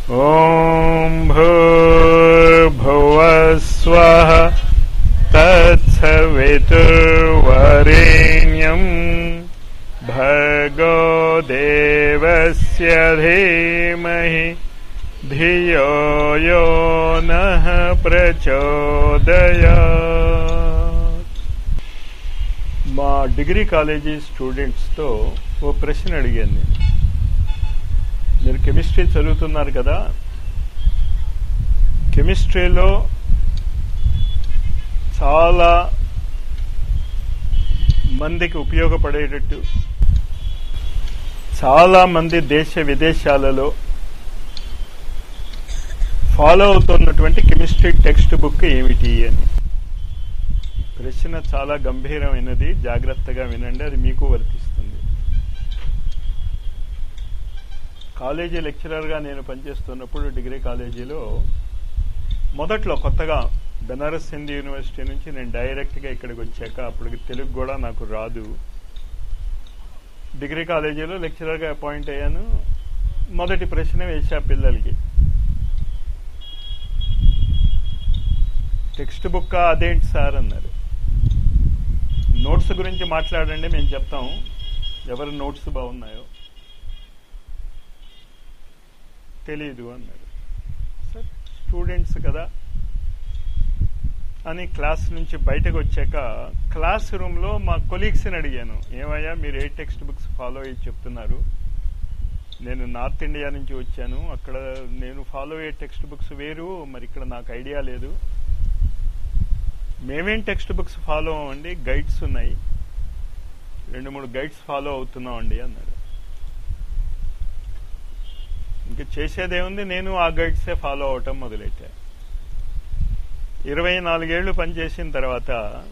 ॐ भूर्भुवस्वः तत्सवितुर्वरेण्यम् भर्गो देवस्य धीमहि धियो यो नः ప్రచోదయాత్ మా డిగ్రీ కాలేజీ స్టూడెంట్స్తో ఓ ప్రశ్న అడిగాను నేను మీరు కెమిస్ట్రీ చదువుతున్నారు కదా కెమిస్ట్రీలో చాలా మందికి ఉపయోగపడేటట్టు చాలా మంది దేశ విదేశాలలో ఫాలో అవుతున్నటువంటి కెమిస్ట్రీ టెక్స్ట్ బుక్ ఏమిటి అని ప్రశ్న చాలా గంభీరమైనది జాగ్రత్తగా వినండి అది మీకు వర్తిస్తుంది కాలేజీ లెక్చరర్గా నేను పనిచేస్తున్నప్పుడు డిగ్రీ కాలేజీలో మొదట్లో కొత్తగా బెనారస్ హిందూ యూనివర్సిటీ నుంచి నేను డైరెక్ట్గా ఇక్కడికి వచ్చాక అప్పటికి తెలుగు కూడా నాకు రాదు డిగ్రీ కాలేజీలో లెక్చరర్గా అపాయింట్ అయ్యాను మొదటి ప్రశ్న వేసా పిల్లలకి టెక్స్ట్ బుక్ అదేంటి సార్ అన్నారు నోట్స్ గురించి మాట్లాడండి మేము చెప్తాం ఎవరి నోట్స్ బాగున్నాయో తెలీదు అన్నారు సార్ స్టూడెంట్స్ కదా అని క్లాస్ నుంచి బయటకు వచ్చాక క్లాస్ రూమ్లో మా కొలీగ్స్ని అడిగాను ఏమయ్యా మీరు ఏ టెక్స్ట్ బుక్స్ ఫాలో అయ్యి చెప్తున్నారు నేను నార్త్ ఇండియా నుంచి వచ్చాను అక్కడ నేను ఫాలో అయ్యే టెక్స్ట్ బుక్స్ వేరు మరి ఇక్కడ నాకు ఐడియా లేదు మేమేం టెక్స్ట్ బుక్స్ ఫాలో అవ్వండి గైడ్స్ ఉన్నాయి రెండు మూడు గైడ్స్ ఫాలో అవుతున్నాం అండి అన్నాడు ఇంకా చేసేదేముంది నేను ఆ గైడ్సే ఫాలో అవటం మొదలెట్టా ఇరవై నాలుగేళ్లు పనిచేసిన తర్వాత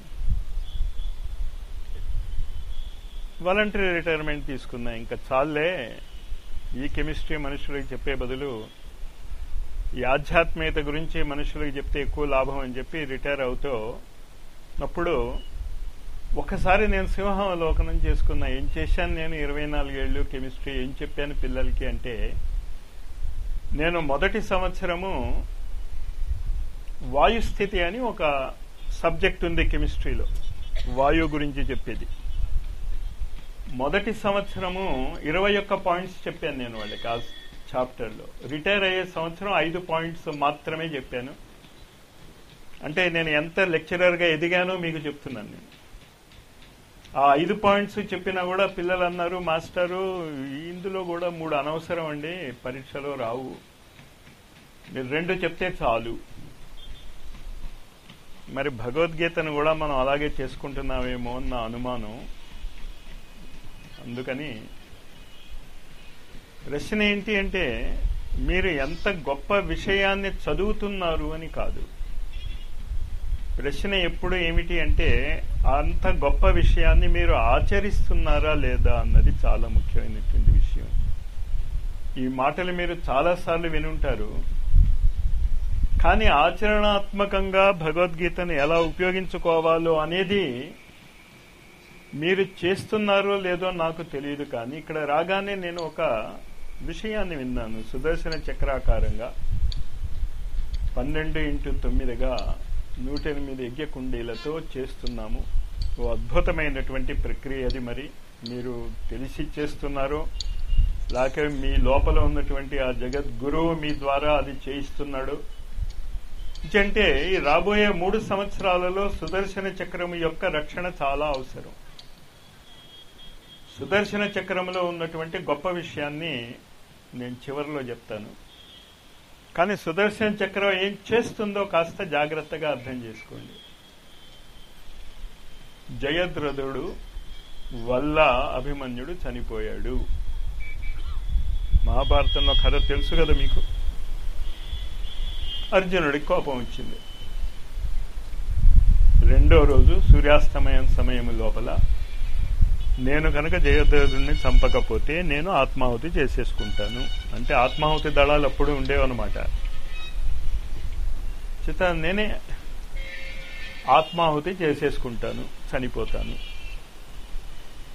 వాలంటరీ రిటైర్మెంట్ తీసుకున్నా ఇంకా చాలే ఈ కెమిస్ట్రీ మనుషులకు చెప్పే బదులు ఈ ఆధ్యాత్మికత గురించి మనుషులకు చెప్తే ఎక్కువ లాభం అని చెప్పి రిటైర్ అవుతూ అప్పుడు ఒకసారి నేను సింహావలోకనం చేసుకున్నా ఏం చేశాను నేను ఇరవై నాలుగేళ్లు కెమిస్ట్రీ ఏం చెప్పాను పిల్లలకి అంటే నేను మొదటి సంవత్సరము వాయుస్థితి అని ఒక సబ్జెక్ట్ ఉంది కెమిస్ట్రీలో వాయువు గురించి చెప్పేది మొదటి సంవత్సరము ఇరవై ఒక్క పాయింట్స్ చెప్పాను నేను వాళ్ళకి ఆ చాప్టర్లో రిటైర్ అయ్యే సంవత్సరం ఐదు పాయింట్స్ మాత్రమే చెప్పాను అంటే నేను ఎంత లెక్చరర్గా ఎదిగానో మీకు చెప్తున్నాను నేను ఆ ఐదు పాయింట్స్ చెప్పినా కూడా పిల్లలు అన్నారు మాస్టరు ఇందులో కూడా మూడు అనవసరం అండి పరీక్షలో రావు మీరు రెండు చెప్తే చాలు మరి భగవద్గీతను కూడా మనం అలాగే చేసుకుంటున్నామేమో అని నా అనుమానం అందుకని ప్రశ్న ఏంటి అంటే మీరు ఎంత గొప్ప విషయాన్ని చదువుతున్నారు అని కాదు ప్రశ్న ఎప్పుడు ఏమిటి అంటే అంత గొప్ప విషయాన్ని మీరు ఆచరిస్తున్నారా లేదా అన్నది చాలా ముఖ్యమైనటువంటి విషయం ఈ మాటలు మీరు చాలాసార్లు వినుంటారు కానీ ఆచరణాత్మకంగా భగవద్గీతను ఎలా ఉపయోగించుకోవాలో అనేది మీరు చేస్తున్నారో లేదో నాకు తెలియదు కానీ ఇక్కడ రాగానే నేను ఒక విషయాన్ని విన్నాను సుదర్శన చక్రాకారంగా పన్నెండు ఇంటూ తొమ్మిదిగా నూట ఎనిమిది యజ్ఞ కుండీలతో చేస్తున్నాము ఓ అద్భుతమైనటువంటి ప్రక్రియ అది మరి మీరు తెలిసి చేస్తున్నారో లేక మీ లోపల ఉన్నటువంటి ఆ జగద్గురువు మీ ద్వారా అది చేయిస్తున్నాడు అంటే ఈ రాబోయే మూడు సంవత్సరాలలో సుదర్శన చక్రం యొక్క రక్షణ చాలా అవసరం సుదర్శన చక్రంలో ఉన్నటువంటి గొప్ప విషయాన్ని నేను చివరిలో చెప్తాను కానీ సుదర్శన చక్రం ఏం చేస్తుందో కాస్త జాగ్రత్తగా అర్థం చేసుకోండి జయద్రథుడు వల్ల అభిమన్యుడు చనిపోయాడు మహాభారతంలో కథ తెలుసు కదా మీకు అర్జునుడికి కోపం వచ్చింది రెండో రోజు సూర్యాస్తమయం సమయం లోపల నేను కనుక జయద్రథుడిని చంపకపోతే నేను ఆత్మాహుతి చేసేసుకుంటాను అంటే ఆత్మాహుతి దళాలు అప్పుడు ఉండేవన్నమాట చిత నేనే ఆత్మాహుతి చేసేసుకుంటాను చనిపోతాను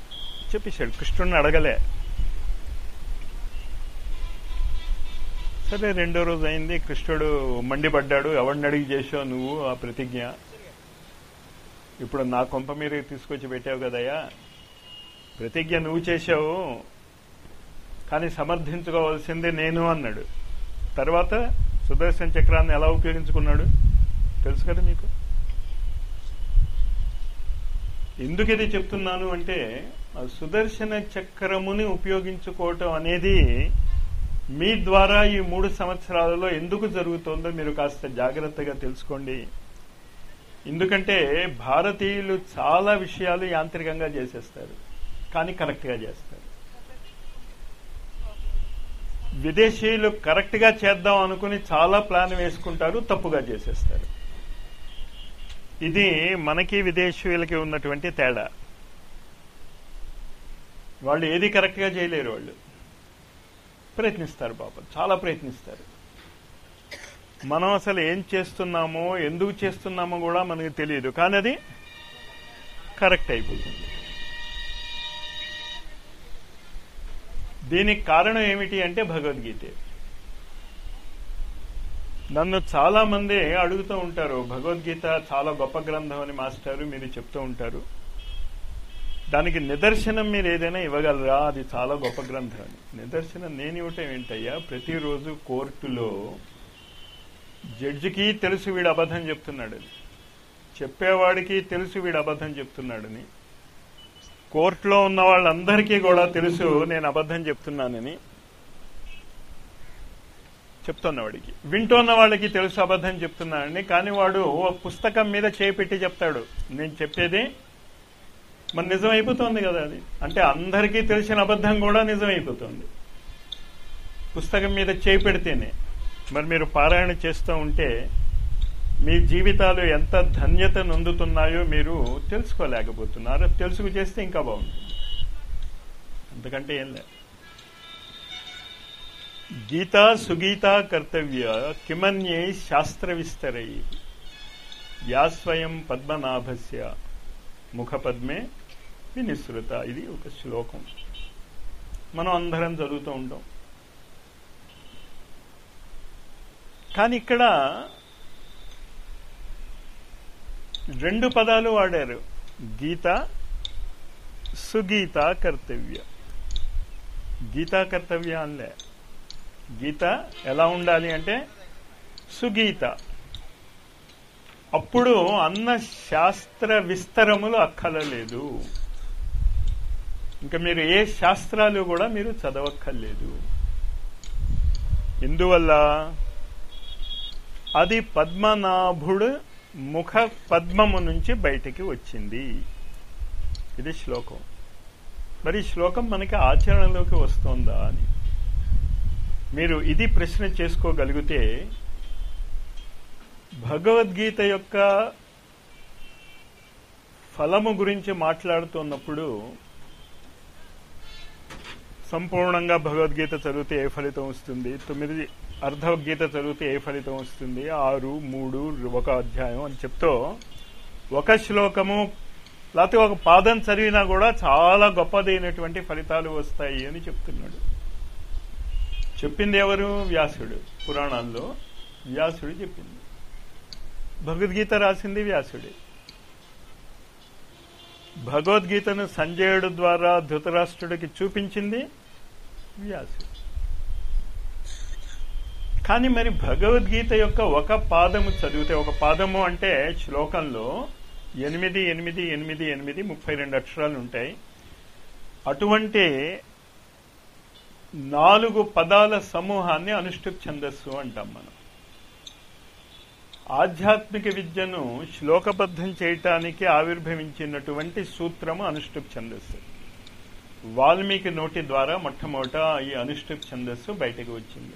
చెప్పేశాడు కృష్ణుడిని అడగలే సరే రెండో రోజు అయింది కృష్ణుడు మండిపడ్డాడు ఎవరిని అడిగి చేసావు నువ్వు ఆ ప్రతిజ్ఞ ఇప్పుడు నా కొంప మీద తీసుకొచ్చి పెట్టావు కదయ్యా ప్రతిజ్ఞ నువ్వు చేశావు కానీ సమర్థించుకోవాల్సింది నేను అన్నాడు తర్వాత సుదర్శన చక్రాన్ని ఎలా ఉపయోగించుకున్నాడు తెలుసు కదా మీకు ఎందుకు ఇది చెప్తున్నాను అంటే ఆ సుదర్శన చక్రముని ఉపయోగించుకోవటం అనేది మీ ద్వారా ఈ మూడు సంవత్సరాలలో ఎందుకు జరుగుతోందో మీరు కాస్త జాగ్రత్తగా తెలుసుకోండి ఎందుకంటే భారతీయులు చాలా విషయాలు యాంత్రికంగా చేసేస్తారు కానీ కరెక్ట్గా చేస్తారు విదేశీయులు కరెక్ట్గా చేద్దాం అనుకుని చాలా ప్లాన్ వేసుకుంటారు తప్పుగా చేసేస్తారు ఇది మనకి విదేశీయులకి ఉన్నటువంటి తేడా వాళ్ళు ఏది కరెక్ట్గా చేయలేరు వాళ్ళు ప్రయత్నిస్తారు పాపం చాలా ప్రయత్నిస్తారు మనం అసలు ఏం చేస్తున్నామో ఎందుకు చేస్తున్నామో కూడా మనకు తెలియదు కానీ అది కరెక్ట్ అయిపోతుంది దీనికి కారణం ఏమిటి అంటే భగవద్గీత నన్ను చాలా మంది అడుగుతూ ఉంటారు భగవద్గీత చాలా గొప్ప గ్రంథం అని మాస్టారు మీరు చెప్తూ ఉంటారు దానికి నిదర్శనం మీరు ఏదైనా ఇవ్వగలరా అది చాలా గొప్ప గ్రంథం అని నిదర్శనం నేను ఇవ్వటం ఏంటయ్యా ప్రతిరోజు కోర్టులో జడ్జికి తెలుసు వీడు అబద్ధం చెప్తున్నాడని చెప్పేవాడికి తెలుసు వీడు అబద్ధం చెప్తున్నాడని కోర్టులో ఉన్న వాళ్ళందరికీ కూడా తెలుసు నేను అబద్ధం చెప్తున్నానని చెప్తున్నవాడికి వింటున్న వాళ్ళకి తెలుసు అబద్ధం చెప్తున్నానని కానీ వాడు పుస్తకం మీద చేపెట్టి చెప్తాడు నేను చెప్పేది మరి నిజం అయిపోతుంది కదా అది అంటే అందరికీ తెలిసిన అబద్ధం కూడా నిజం అయిపోతుంది పుస్తకం మీద చేయి పెడితేనే మరి మీరు పారాయణ చేస్తూ ఉంటే మీ జీవితాలు ఎంత ధన్యత నొందుతున్నాయో మీరు తెలుసుకోలేకపోతున్నారు తెలుసుకు చేస్తే ఇంకా బాగుంటుంది అంతకంటే ఏం లేదు గీతా సుగీతా కర్తవ్య కిమన్యై శాస్త్ర విస్తరై యా స్వయం పద్మనాభస్య ముఖపద్మే వినిసృత ఇది ఒక శ్లోకం మనం అందరం చదువుతూ ఉంటాం కానీ ఇక్కడ రెండు పదాలు వాడారు గీత సుగీత కర్తవ్య గీతా కర్తవ్య అనలే గీత ఎలా ఉండాలి అంటే సుగీత అప్పుడు అన్న శాస్త్ర విస్తరములు అక్కర్లేదు ఇంకా మీరు ఏ శాస్త్రాలు కూడా మీరు చదవక్కర్లేదు ఎందువల్ల అది పద్మనాభుడు ముఖ పద్మము నుంచి బయటికి వచ్చింది ఇది శ్లోకం మరి ఈ శ్లోకం మనకి ఆచరణలోకి వస్తోందా అని మీరు ఇది ప్రశ్న చేసుకోగలిగితే భగవద్గీత యొక్క ఫలము గురించి మాట్లాడుతున్నప్పుడు సంపూర్ణంగా భగవద్గీత చదివితే ఏ ఫలితం వస్తుంది తొమ్మిది అర్ధగీత చదివితే ఏ ఫలితం వస్తుంది ఆరు మూడు ఒక అధ్యాయం అని చెప్తూ ఒక శ్లోకము లేకపోతే ఒక పాదం చదివినా కూడా చాలా గొప్పదైనటువంటి ఫలితాలు వస్తాయి అని చెప్తున్నాడు చెప్పింది ఎవరు వ్యాసుడు పురాణాల్లో వ్యాసుడు చెప్పింది భగవద్గీత రాసింది వ్యాసుడే భగవద్గీతను సంజయుడు ద్వారా ధృతరాష్ట్రుడికి చూపించింది వ్యాసుడు కానీ మరి భగవద్గీత యొక్క ఒక పాదము చదివితే ఒక పాదము అంటే శ్లోకంలో ఎనిమిది ఎనిమిది ఎనిమిది ఎనిమిది ముప్పై రెండు అక్షరాలు ఉంటాయి అటువంటి నాలుగు పదాల సమూహాన్ని అనుష్ఠుప్ ఛందస్సు అంటాం మనం ఆధ్యాత్మిక విద్యను శ్లోకబద్ధం చేయటానికి ఆవిర్భవించినటువంటి సూత్రము అనుష్ఠుప్ ఛందస్సు వాల్మీకి నోటి ద్వారా మొట్టమొదట ఈ అనుష్ఠుప్ ఛందస్సు బయటకు వచ్చింది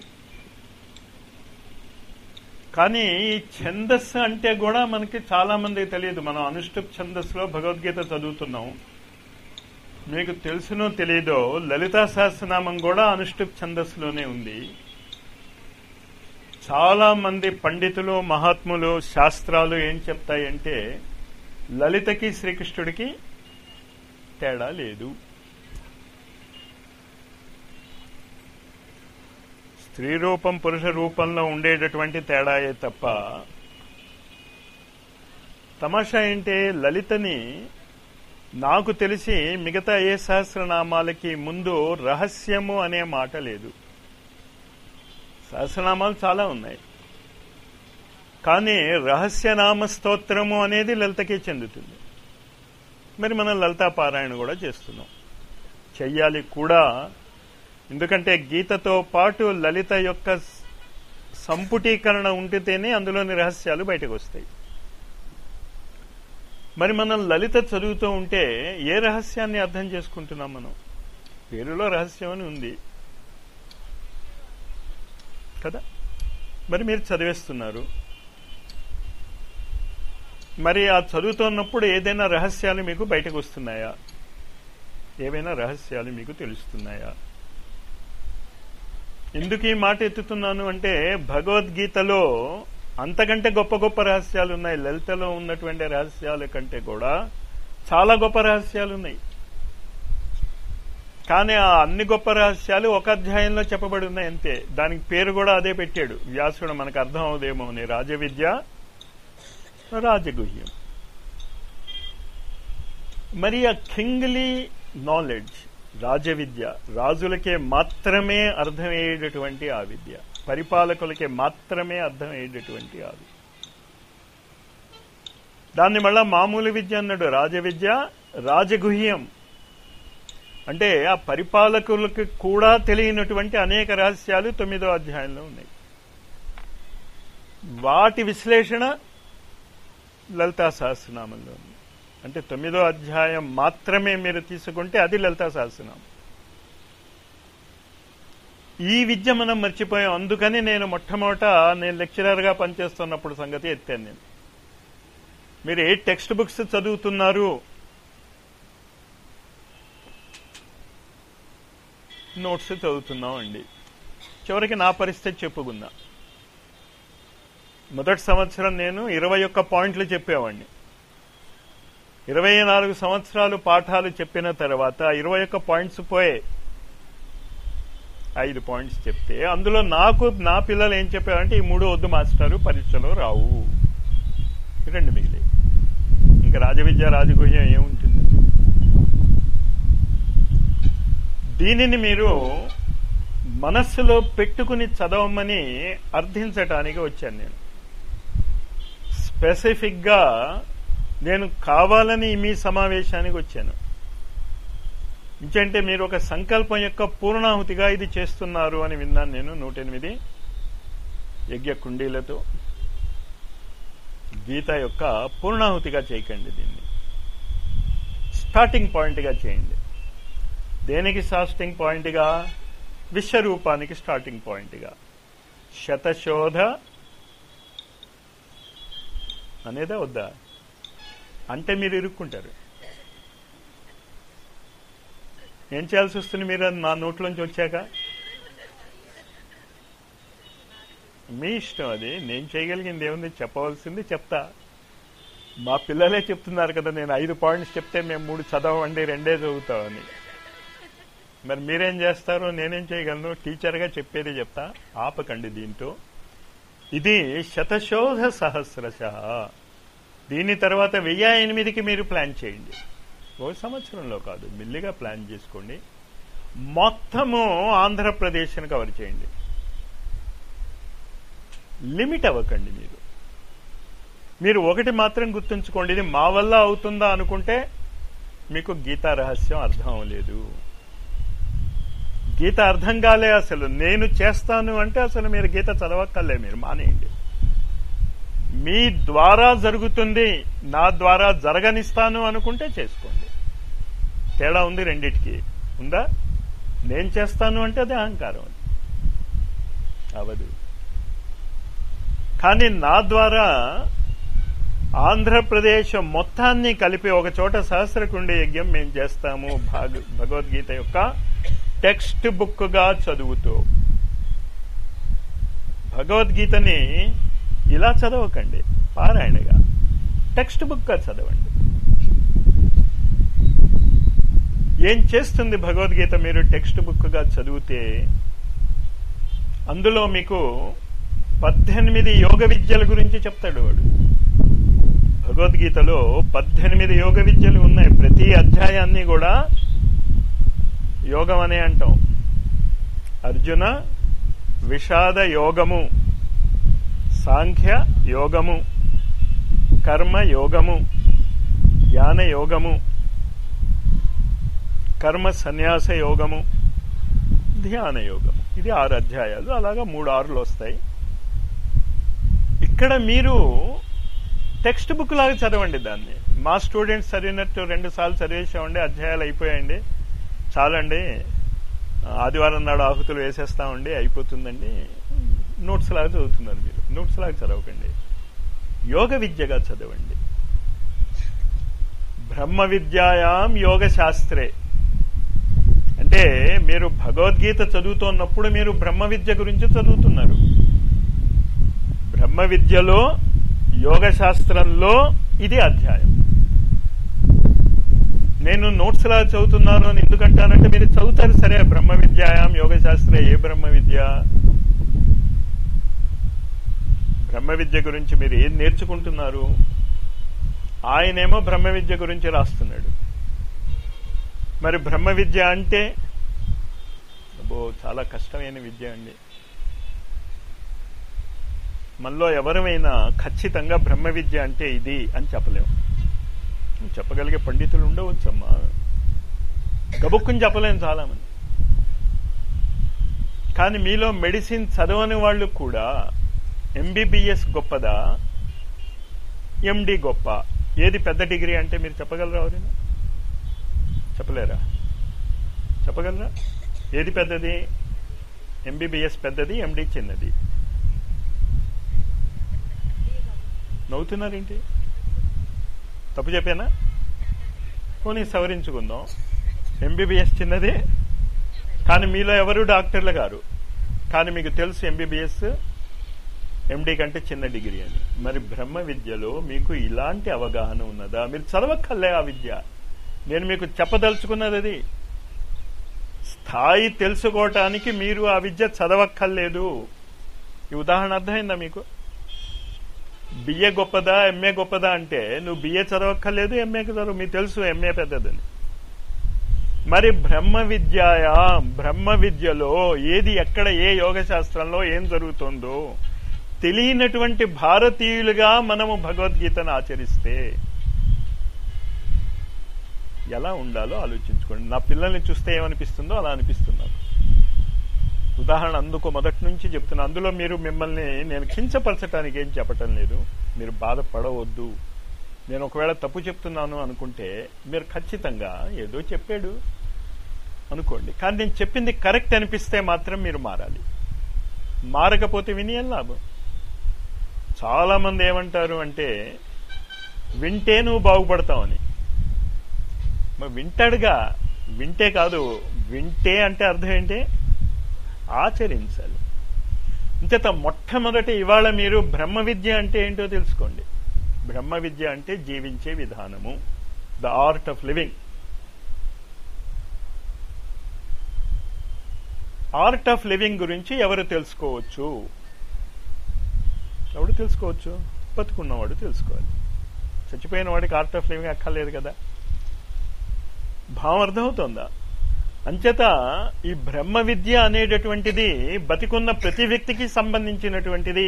కానీ ఈ ఛందస్సు అంటే కూడా మనకి చాలా మందికి తెలియదు మనం అనుష్ఠుప్ ఛందస్సులో భగవద్గీత చదువుతున్నాం మీకు తెలుసునో తెలియదో లలితా సహస్రనామం కూడా అనుష్ఠుప్ ఛందస్సులోనే ఉంది చాలా మంది పండితులు మహాత్ములు శాస్త్రాలు ఏం చెప్తాయంటే లలితకి శ్రీకృష్ణుడికి తేడా లేదు స్త్రీ రూపం పురుష రూపంలో ఉండేటటువంటి తేడాయే తప్ప తమాషా ఏంటి లలితని నాకు తెలిసి మిగతా ఏ సహస్రనామాలకి ముందు రహస్యము అనే మాట లేదు సహస్రనామాలు చాలా ఉన్నాయి కానీ రహస్యనామ స్తోత్రము అనేది లలితకే చెందుతుంది మరి మనం లలితా పారాయణ కూడా చేస్తున్నాం చెయ్యాలి కూడా ఎందుకంటే గీతతో పాటు లలిత యొక్క సంపుటీకరణ ఉంటేనే అందులోని రహస్యాలు బయటకు వస్తాయి మరి మనం లలిత చదువుతూ ఉంటే ఏ రహస్యాన్ని అర్థం చేసుకుంటున్నాం మనం పేరులో రహస్యం అని ఉంది కదా మరి మీరు చదివేస్తున్నారు మరి ఆ చదువుతున్నప్పుడు ఏదైనా రహస్యాలు మీకు బయటకు వస్తున్నాయా ఏవైనా రహస్యాలు మీకు తెలుస్తున్నాయా ఎందుకు ఈ మాట ఎత్తుతున్నాను అంటే భగవద్గీతలో అంతకంటే గొప్ప గొప్ప రహస్యాలు ఉన్నాయి లలితలో ఉన్నటువంటి రహస్యాల కంటే కూడా చాలా గొప్ప రహస్యాలు ఉన్నాయి కానీ ఆ అన్ని గొప్ప రహస్యాలు ఒక అధ్యాయంలో చెప్పబడి ఉన్నాయి అంతే దానికి పేరు కూడా అదే పెట్టాడు వ్యాసుడు మనకు అర్థం అవుదేమో అని రాజవిద్య రాజగుహ్యం మరి ఆ కింగ్లీ నాలెడ్జ్ రాజవిద్య రాజులకే మాత్రమే అర్థమయ్యేటటువంటి ఆ విద్య పరిపాలకులకే మాత్రమే అర్థమయ్యేటటువంటి ఆ విద్య దాన్ని మళ్ళా మామూలు విద్య అన్నాడు రాజవిద్య రాజగుహ్యం అంటే ఆ పరిపాలకులకు కూడా తెలియనటువంటి అనేక రహస్యాలు తొమ్మిదో అధ్యాయంలో ఉన్నాయి వాటి విశ్లేషణ లలితా సహస్రనామంలో ఉంది అంటే తొమ్మిదో అధ్యాయం మాత్రమే మీరు తీసుకుంటే అది లలితా సహస్రనామం ఈ విద్య మనం మర్చిపోయాం అందుకని నేను మొట్టమొదట నేను లెక్చరర్గా పనిచేస్తున్నప్పుడు సంగతి ఎత్తాను నేను మీరు ఏ టెక్స్ట్ బుక్స్ చదువుతున్నారు నోట్స్ చదువుతున్నాం అండి చివరికి నా పరిస్థితి చెప్పుకున్నా మొదటి సంవత్సరం నేను ఇరవై ఒక్క పాయింట్లు చెప్పేవాడిని ఇరవై నాలుగు సంవత్సరాలు పాఠాలు చెప్పిన తర్వాత ఇరవై ఒక్క పాయింట్స్ పోయే ఐదు పాయింట్స్ చెప్తే అందులో నాకు నా పిల్లలు ఏం చెప్పారంటే ఈ మూడు వద్దు మాస్టారు పరీక్షలో రావు రెండు మిగిలి ఇంకా రాజవిద్య రాజగుహ్యం ఏముంటుంది దీనిని మీరు మనస్సులో పెట్టుకుని చదవమని అర్థించటానికి వచ్చాను నేను స్పెసిఫిక్ గా నేను కావాలని మీ సమావేశానికి వచ్చాను ఇంకంటే మీరు ఒక సంకల్పం యొక్క పూర్ణాహుతిగా ఇది చేస్తున్నారు అని విన్నాను నేను నూట ఎనిమిది యజ్ఞ కుండీలతో గీత యొక్క పూర్ణాహుతిగా చేయకండి దీన్ని స్టార్టింగ్ పాయింట్గా చేయండి దేనికి స్టార్టింగ్ పాయింట్గా విశ్వరూపానికి స్టార్టింగ్ పాయింట్గా శతశోధ అనేదా వద్దా అంటే మీరు ఇరుక్కుంటారు ఏం చేయాల్సి వస్తుంది మీరు నా నోట్లోంచి వచ్చాక మీ ఇష్టం అది నేను చేయగలిగింది ఏముంది చెప్పవలసింది చెప్తా మా పిల్లలే చెప్తున్నారు కదా నేను ఐదు పాయింట్స్ చెప్తే మేము మూడు చదవండి రెండే చదువుతామని మరి మీరేం చేస్తారు నేనేం చేయగలను టీచర్గా చెప్పేది చెప్తా ఆపకండి దీంతో ఇది శతశోధ సహస్రశ దీని తర్వాత వెయ్యి ఎనిమిదికి మీరు ప్లాన్ చేయండి ఓ సంవత్సరంలో కాదు మెల్లిగా ప్లాన్ చేసుకోండి మొత్తము ఆంధ్రప్రదేశ్ని కవర్ చేయండి లిమిట్ అవ్వకండి మీరు మీరు ఒకటి మాత్రం గుర్తుంచుకోండి ఇది మా వల్ల అవుతుందా అనుకుంటే మీకు గీతా రహస్యం అర్థం అవ్వలేదు గీత అర్థం కాలే అసలు నేను చేస్తాను అంటే అసలు మీరు గీత చదవక్కర్లే మీరు మానేయండి మీ ద్వారా జరుగుతుంది నా ద్వారా జరగనిస్తాను అనుకుంటే చేసుకోండి తేడా ఉంది రెండిటికి ఉందా నేను చేస్తాను అంటే అది అహంకారం అవదు కానీ నా ద్వారా ఆంధ్రప్రదేశ్ మొత్తాన్ని కలిపి ఒక చోట సహస్రకుండి యజ్ఞం మేము చేస్తాము భగవద్గీత యొక్క టెక్స్ట్ బుక్ గా చదువుతూ భగవద్గీతని ఇలా చదవకండి పారాయణగా టెక్స్ట్ బుక్ గా చదవండి ఏం చేస్తుంది భగవద్గీత మీరు టెక్స్ట్ బుక్ గా చదివితే అందులో మీకు పద్దెనిమిది యోగ విద్యల గురించి చెప్తాడు వాడు భగవద్గీతలో పద్దెనిమిది యోగ విద్యలు ఉన్నాయి ప్రతి అధ్యాయాన్ని కూడా యోగం అనే అంటాం అర్జున విషాద యోగము సాంఖ్య యోగము కర్మ యోగము జ్ఞాన యోగము కర్మ సన్యాస యోగము ధ్యాన యోగము ఇది ఆరు అధ్యాయాలు అలాగా మూడు ఆరులు వస్తాయి ఇక్కడ మీరు టెక్స్ట్ బుక్ లాగా చదవండి దాన్ని మా స్టూడెంట్స్ చదివినట్టు రెండు సార్లు చదివేసామండి అధ్యాయాలు అయిపోయాయండి చాలండి ఆదివారం నాడు ఆహుతులు వేసేస్తామండి అయిపోతుందండి నోట్స్ లాగా చదువుతున్నారు మీరు నోట్స్ లాగా చదవకండి యోగ విద్యగా చదవండి బ్రహ్మ విద్యాయాం యోగ శాస్త్రే అంటే మీరు భగవద్గీత చదువుతున్నప్పుడు మీరు బ్రహ్మ విద్య గురించి చదువుతున్నారు బ్రహ్మ విద్యలో యోగ శాస్త్రంలో ఇది అధ్యాయం నేను నోట్స్ లా చదువుతున్నాను అని ఎందుకంటానంటే మీరు చదువుతారు సరే బ్రహ్మ విద్యాయాం యోగ శాస్త్ర ఏ బ్రహ్మ విద్య బ్రహ్మ విద్య గురించి మీరు ఏం నేర్చుకుంటున్నారు ఆయనేమో బ్రహ్మ విద్య గురించి రాస్తున్నాడు మరి బ్రహ్మ విద్య అంటే అబ్బో చాలా కష్టమైన విద్య అండి మనలో ఎవరమైనా ఖచ్చితంగా బ్రహ్మ విద్య అంటే ఇది అని చెప్పలేము చెప్పగలిగే పండితులు ఉండవచ్చమ్మా గబుక్కుని చెప్పలేము చాలా మంది కానీ మీలో మెడిసిన్ చదవని వాళ్ళు కూడా ఎంబీబీఎస్ గొప్పదా ఎండి గొప్ప ఏది పెద్ద డిగ్రీ అంటే మీరు చెప్పగలరా ఎవరైనా చెప్పలేరా చెప్పగలరా ఏది పెద్దది ఎంబీబీఎస్ పెద్దది ఎండి చిన్నది నవ్వుతున్నారేంటి తప్పు చెప్పానా పోనీ సవరించుకుందాం ఎంబీబీఎస్ చిన్నదే కానీ మీలో ఎవరు డాక్టర్లు గారు కానీ మీకు తెలుసు ఎంబీబీఎస్ ఎండి కంటే చిన్న డిగ్రీ అని మరి బ్రహ్మ విద్యలో మీకు ఇలాంటి అవగాహన ఉన్నదా మీరు చదవక్కర్లే ఆ విద్య నేను మీకు చెప్పదలుచుకున్నది అది స్థాయి తెలుసుకోవటానికి మీరు ఆ విద్య చదవక్కర్లేదు ఈ ఉదాహరణ అర్థమైందా మీకు బిఏ గొప్పదా ఎంఏ గొప్పదా అంటే నువ్వు బిఏ చదవక్కర్లేదు ఎంఏకి చదువు మీకు తెలుసు ఎంఏ పెద్దదని మరి బ్రహ్మ విద్యాయా బ్రహ్మ విద్యలో ఏది ఎక్కడ ఏ యోగ శాస్త్రంలో ఏం జరుగుతుందో తెలియనటువంటి భారతీయులుగా మనము భగవద్గీతను ఆచరిస్తే ఎలా ఉండాలో ఆలోచించుకోండి నా పిల్లల్ని చూస్తే ఏమనిపిస్తుందో అలా అనిపిస్తున్నాను ఉదాహరణ అందుకు మొదటి నుంచి చెప్తున్నా అందులో మీరు మిమ్మల్ని నేను కించపరచడానికి ఏం చెప్పటం లేదు మీరు బాధపడవద్దు నేను ఒకవేళ తప్పు చెప్తున్నాను అనుకుంటే మీరు ఖచ్చితంగా ఏదో చెప్పాడు అనుకోండి కానీ నేను చెప్పింది కరెక్ట్ అనిపిస్తే మాత్రం మీరు మారాలి మారకపోతే విని ఏం లాభం చాలా మంది ఏమంటారు అంటే వింటే నువ్వు బాగుపడతావని మరి వింటాడుగా వింటే కాదు వింటే అంటే అర్థం ఏంటి ఆచరించాలి ఇంచేత మొట్టమొదటి ఇవాళ మీరు బ్రహ్మ విద్య అంటే ఏంటో తెలుసుకోండి బ్రహ్మ విద్య అంటే జీవించే విధానము the art of living art of living గురించి ఎవరు తెలుసుకోవచ్చు ఎవడు తెలుసుకోవచ్చు బతుకున్నవాడు తెలుసుకోవాలి చచ్చిపోయిన వాడికి ఆర్ట్ ఆఫ్ లివింగ్ అక్కర్లేదు కదా భావం అర్థమవుతోందా అంచేత ఈ బ్రహ్మ విద్య అనేటటువంటిది బతికున్న ప్రతి వ్యక్తికి సంబంధించినటువంటిది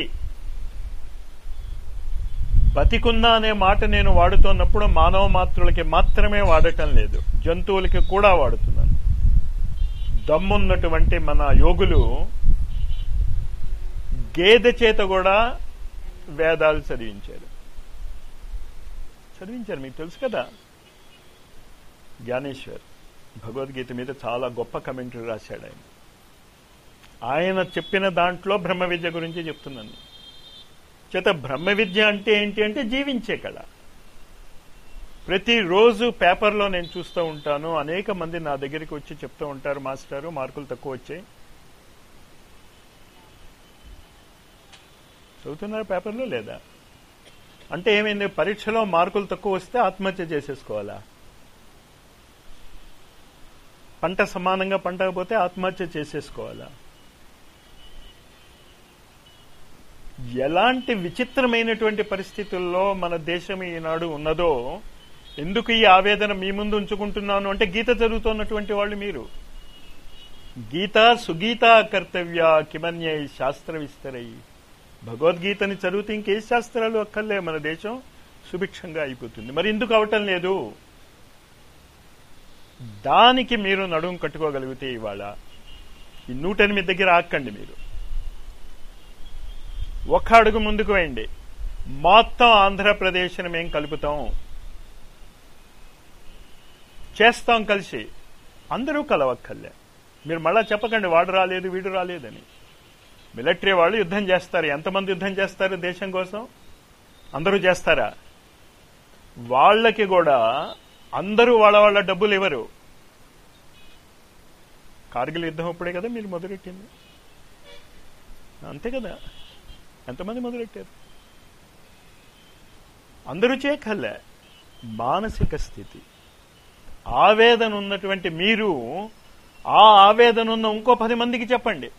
బతికున్న అనే మాట నేను వాడుతున్నప్పుడు మానవ మాతృలకి మాత్రమే వాడటం లేదు జంతువులకి కూడా వాడుతున్నాను దమ్మున్నటువంటి మన యోగులు గేదె చేత కూడా వేదాలు చదివించారు చదివించారు మీకు తెలుసు కదా జ్ఞానేశ్వర్ భగవద్గీత మీద చాలా గొప్ప కమెంటరీ రాశాడు ఆయన ఆయన చెప్పిన దాంట్లో బ్రహ్మ విద్య గురించి చెప్తున్నాను చేత బ్రహ్మ విద్య అంటే ఏంటి అంటే జీవించే కళ ప్రతిరోజు పేపర్లో నేను చూస్తూ ఉంటాను అనేక మంది నా దగ్గరికి వచ్చి చెప్తూ ఉంటారు మాస్టారు మార్కులు తక్కువ వచ్చాయి చదువుతున్నారు పేపర్లో లేదా అంటే ఏమైంది పరీక్షలో మార్కులు తక్కువ వస్తే ఆత్మహత్య చేసేసుకోవాలా పంట సమానంగా పంటకపోతే ఆత్మహత్య చేసేసుకోవాలా ఎలాంటి విచిత్రమైనటువంటి పరిస్థితుల్లో మన దేశం ఈనాడు ఉన్నదో ఎందుకు ఈ ఆవేదన మీ ముందు ఉంచుకుంటున్నాను అంటే గీత చదువుతున్నటువంటి వాళ్ళు మీరు గీత సుగీత కర్తవ్య కిమన్యై శాస్త్ర విస్తరై భగవద్గీతని చదివితే ఇంకే శాస్త్రాలు అక్కర్లే మన దేశం సుభిక్షంగా అయిపోతుంది మరి ఎందుకు అవటం లేదు దానికి మీరు నడుం కట్టుకోగలిగితే ఇవాళ ఈ నూట ఎనిమిది దగ్గర ఆక్కండి మీరు ఒక్క అడుగు ముందుకు వేయండి మొత్తం ఆంధ్రప్రదేశ్ని మేము కలుపుతాం చేస్తాం కలిసి అందరూ కలవక్కర్లే మీరు మళ్ళా చెప్పకండి వాడు రాలేదు వీడు రాలేదని మిలిటరీ వాళ్ళు యుద్ధం చేస్తారు ఎంతమంది యుద్ధం చేస్తారు దేశం కోసం అందరూ చేస్తారా వాళ్ళకి కూడా అందరూ వాళ్ళ వాళ్ళ డబ్బులు ఇవ్వరు కార్గిల్ యుద్ధం అప్పుడే కదా మీరు మొదలెట్టింది అంతే కదా ఎంతమంది మొదలెట్టారు అందరూ చేయకల్లే మానసిక స్థితి ఆవేదన ఉన్నటువంటి మీరు ఆ ఆవేదన ఉన్న ఇంకో పది మందికి చెప్పండి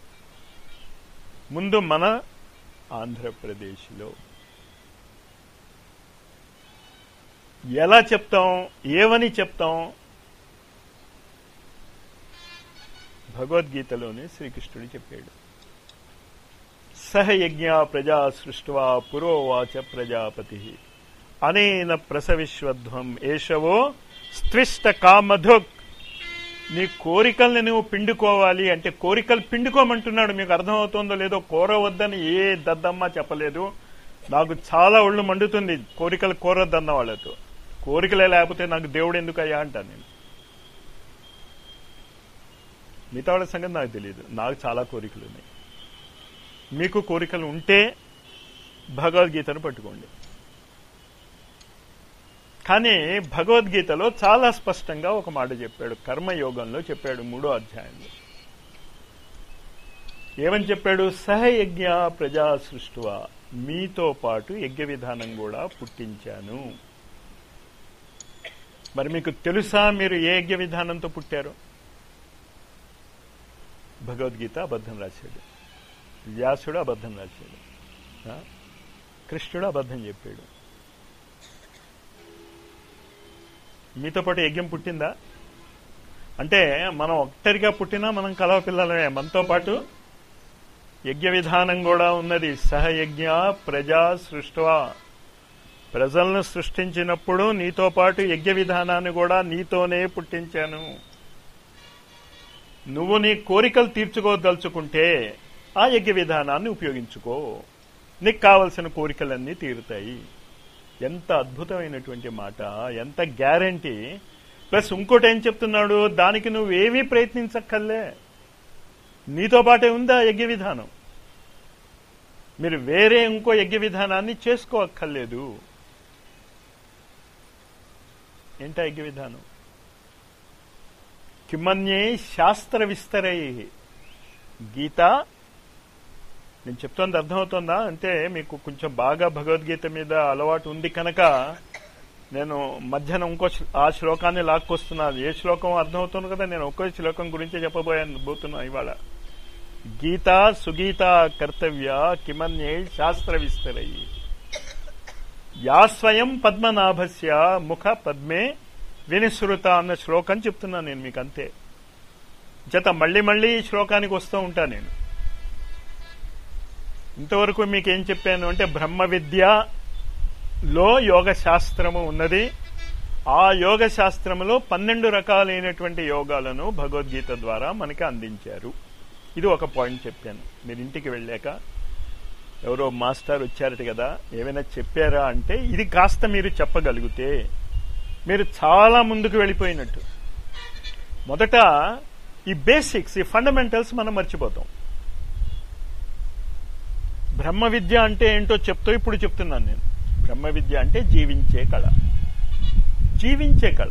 ముందు మన ఆంధ్రప్రదేశ్లో ఎలా చెప్తాం ఏమని చెప్తాం భగవద్గీతలోనే శ్రీకృష్ణుడు చెప్పాడు సహయజ్ఞ ప్రజా సృష్వా పురోవాచ ప్రజాపతి అనేన ప్రసవిశ్వధ్వం ఏషవో స్త్విష్ట కామధుక్ నీ కోరికల్ని నువ్వు పిండుకోవాలి అంటే కోరికలు పిండుకోమంటున్నాడు మీకు అర్థమవుతుందో లేదో కోరవద్దని ఏ దద్దమ్మ చెప్పలేదు నాకు చాలా ఒళ్ళు మండుతుంది కోరికలు కోరొద్దన్న వాళ్ళతో కోరికలే లేకపోతే నాకు దేవుడు ఎందుకు అయ్యా అంటాను నేను మిగతా వాళ్ళ సంగతి నాకు తెలియదు నాకు చాలా కోరికలు ఉన్నాయి మీకు కోరికలు ఉంటే భగవద్గీతను పట్టుకోండి కానీ భగవద్గీతలో చాలా స్పష్టంగా ఒక మాట చెప్పాడు కర్మయోగంలో చెప్పాడు మూడో అధ్యాయంలో ఏమని చెప్పాడు సహయజ్ఞ ప్రజా సృష్టువ మీతో పాటు యజ్ఞ విధానం కూడా పుట్టించాను మరి మీకు తెలుసా మీరు ఏ యజ్ఞ విధానంతో పుట్టారు భగవద్గీత అబద్ధం రాశాడు వ్యాసుడు అబద్ధం రాశాడు ఆ? కృష్ణుడు అబద్ధం చెప్పాడు మీతో పాటు యజ్ఞం పుట్టిందా అంటే మనం ఒక్కరిగా పుట్టినా మనం కలవ పిల్లలమే మనతో పాటు యజ్ఞ విధానం కూడా ఉన్నది సహయజ్ఞ ప్రజా సృష్టివా ప్రజలను సృష్టించినప్పుడు నీతో పాటు యజ్ఞ విధానాన్ని కూడా నీతోనే పుట్టించాను నువ్వు నీ కోరికలు తీర్చుకోదలుచుకుంటే ఆ యజ్ఞ విధానాన్ని ఉపయోగించుకో నీకు కావలసిన కోరికలన్నీ తీరుతాయి ఎంత అద్భుతమైనటువంటి మాట ఎంత గ్యారంటీ ప్లస్ ఇంకోటి ఏం చెప్తున్నాడు దానికి నువ్వేమీ ప్రయత్నించక్కర్లే నీతో పాటే ఉందా యజ్ఞ విధానం మీరు వేరే ఇంకో యజ్ఞ విధానాన్ని చేసుకోక్కర్లేదు ఏంటా యజ్ఞ విధానం కిమన్యే శాస్త్ర విస్తరై గీత నేను చెప్తోంది అర్థమవుతుందా అంటే మీకు కొంచెం బాగా భగవద్గీత మీద అలవాటు ఉంది కనుక నేను మధ్యాహ్నం ఇంకో శ్లో- ఆ శ్లోకాన్ని లాక్కొస్తున్నాను ఏ శ్లోకం అర్థమవుతుంది కదా నేను ఒక్కో శ్లోకం గురించే చెప్పబోయాను పోతున్నా ఇవాళ గీత సుగీత కర్తవ్య కిమన్యే శాస్త్ర విస్తరై యా స్వయం పద్మనాభస్య ముఖ పద్మే వినిశ్రుత అన్న శ్లోకం చెప్తున్నాను నేను మీకు అంతే జత మళ్ళీ మళ్ళీ ఈ శ్లోకానికి వస్తూ ఉంటా నేను ఇంతవరకు మీకు ఏం చెప్పాను అంటే బ్రహ్మ విద్యలో యోగ శాస్త్రము ఉన్నది ఆ యోగ శాస్త్రములో పన్నెండు రకాలైనటువంటి యోగాలను భగవద్గీత ద్వారా మనకి అందించారు ఇది ఒక పాయింట్ చెప్పాను మీరు ఇంటికి వెళ్ళాక ఎవరో మాస్టర్ వచ్చారట కదా ఏమైనా చెప్పారా అంటే ఇది కాస్త మీరు చెప్పగలిగితే మీరు చాలా ముందుకు వెళ్ళిపోయినట్టు మొదట ఈ బేసిక్స్ ఈ ఫండమెంటల్స్ మనం మర్చిపోతాం బ్రహ్మ విద్య అంటే ఏంటో చెప్తూ ఇప్పుడు చెప్తున్నాను నేను బ్రహ్మ విద్య అంటే జీవించే కళ జీవించే కళ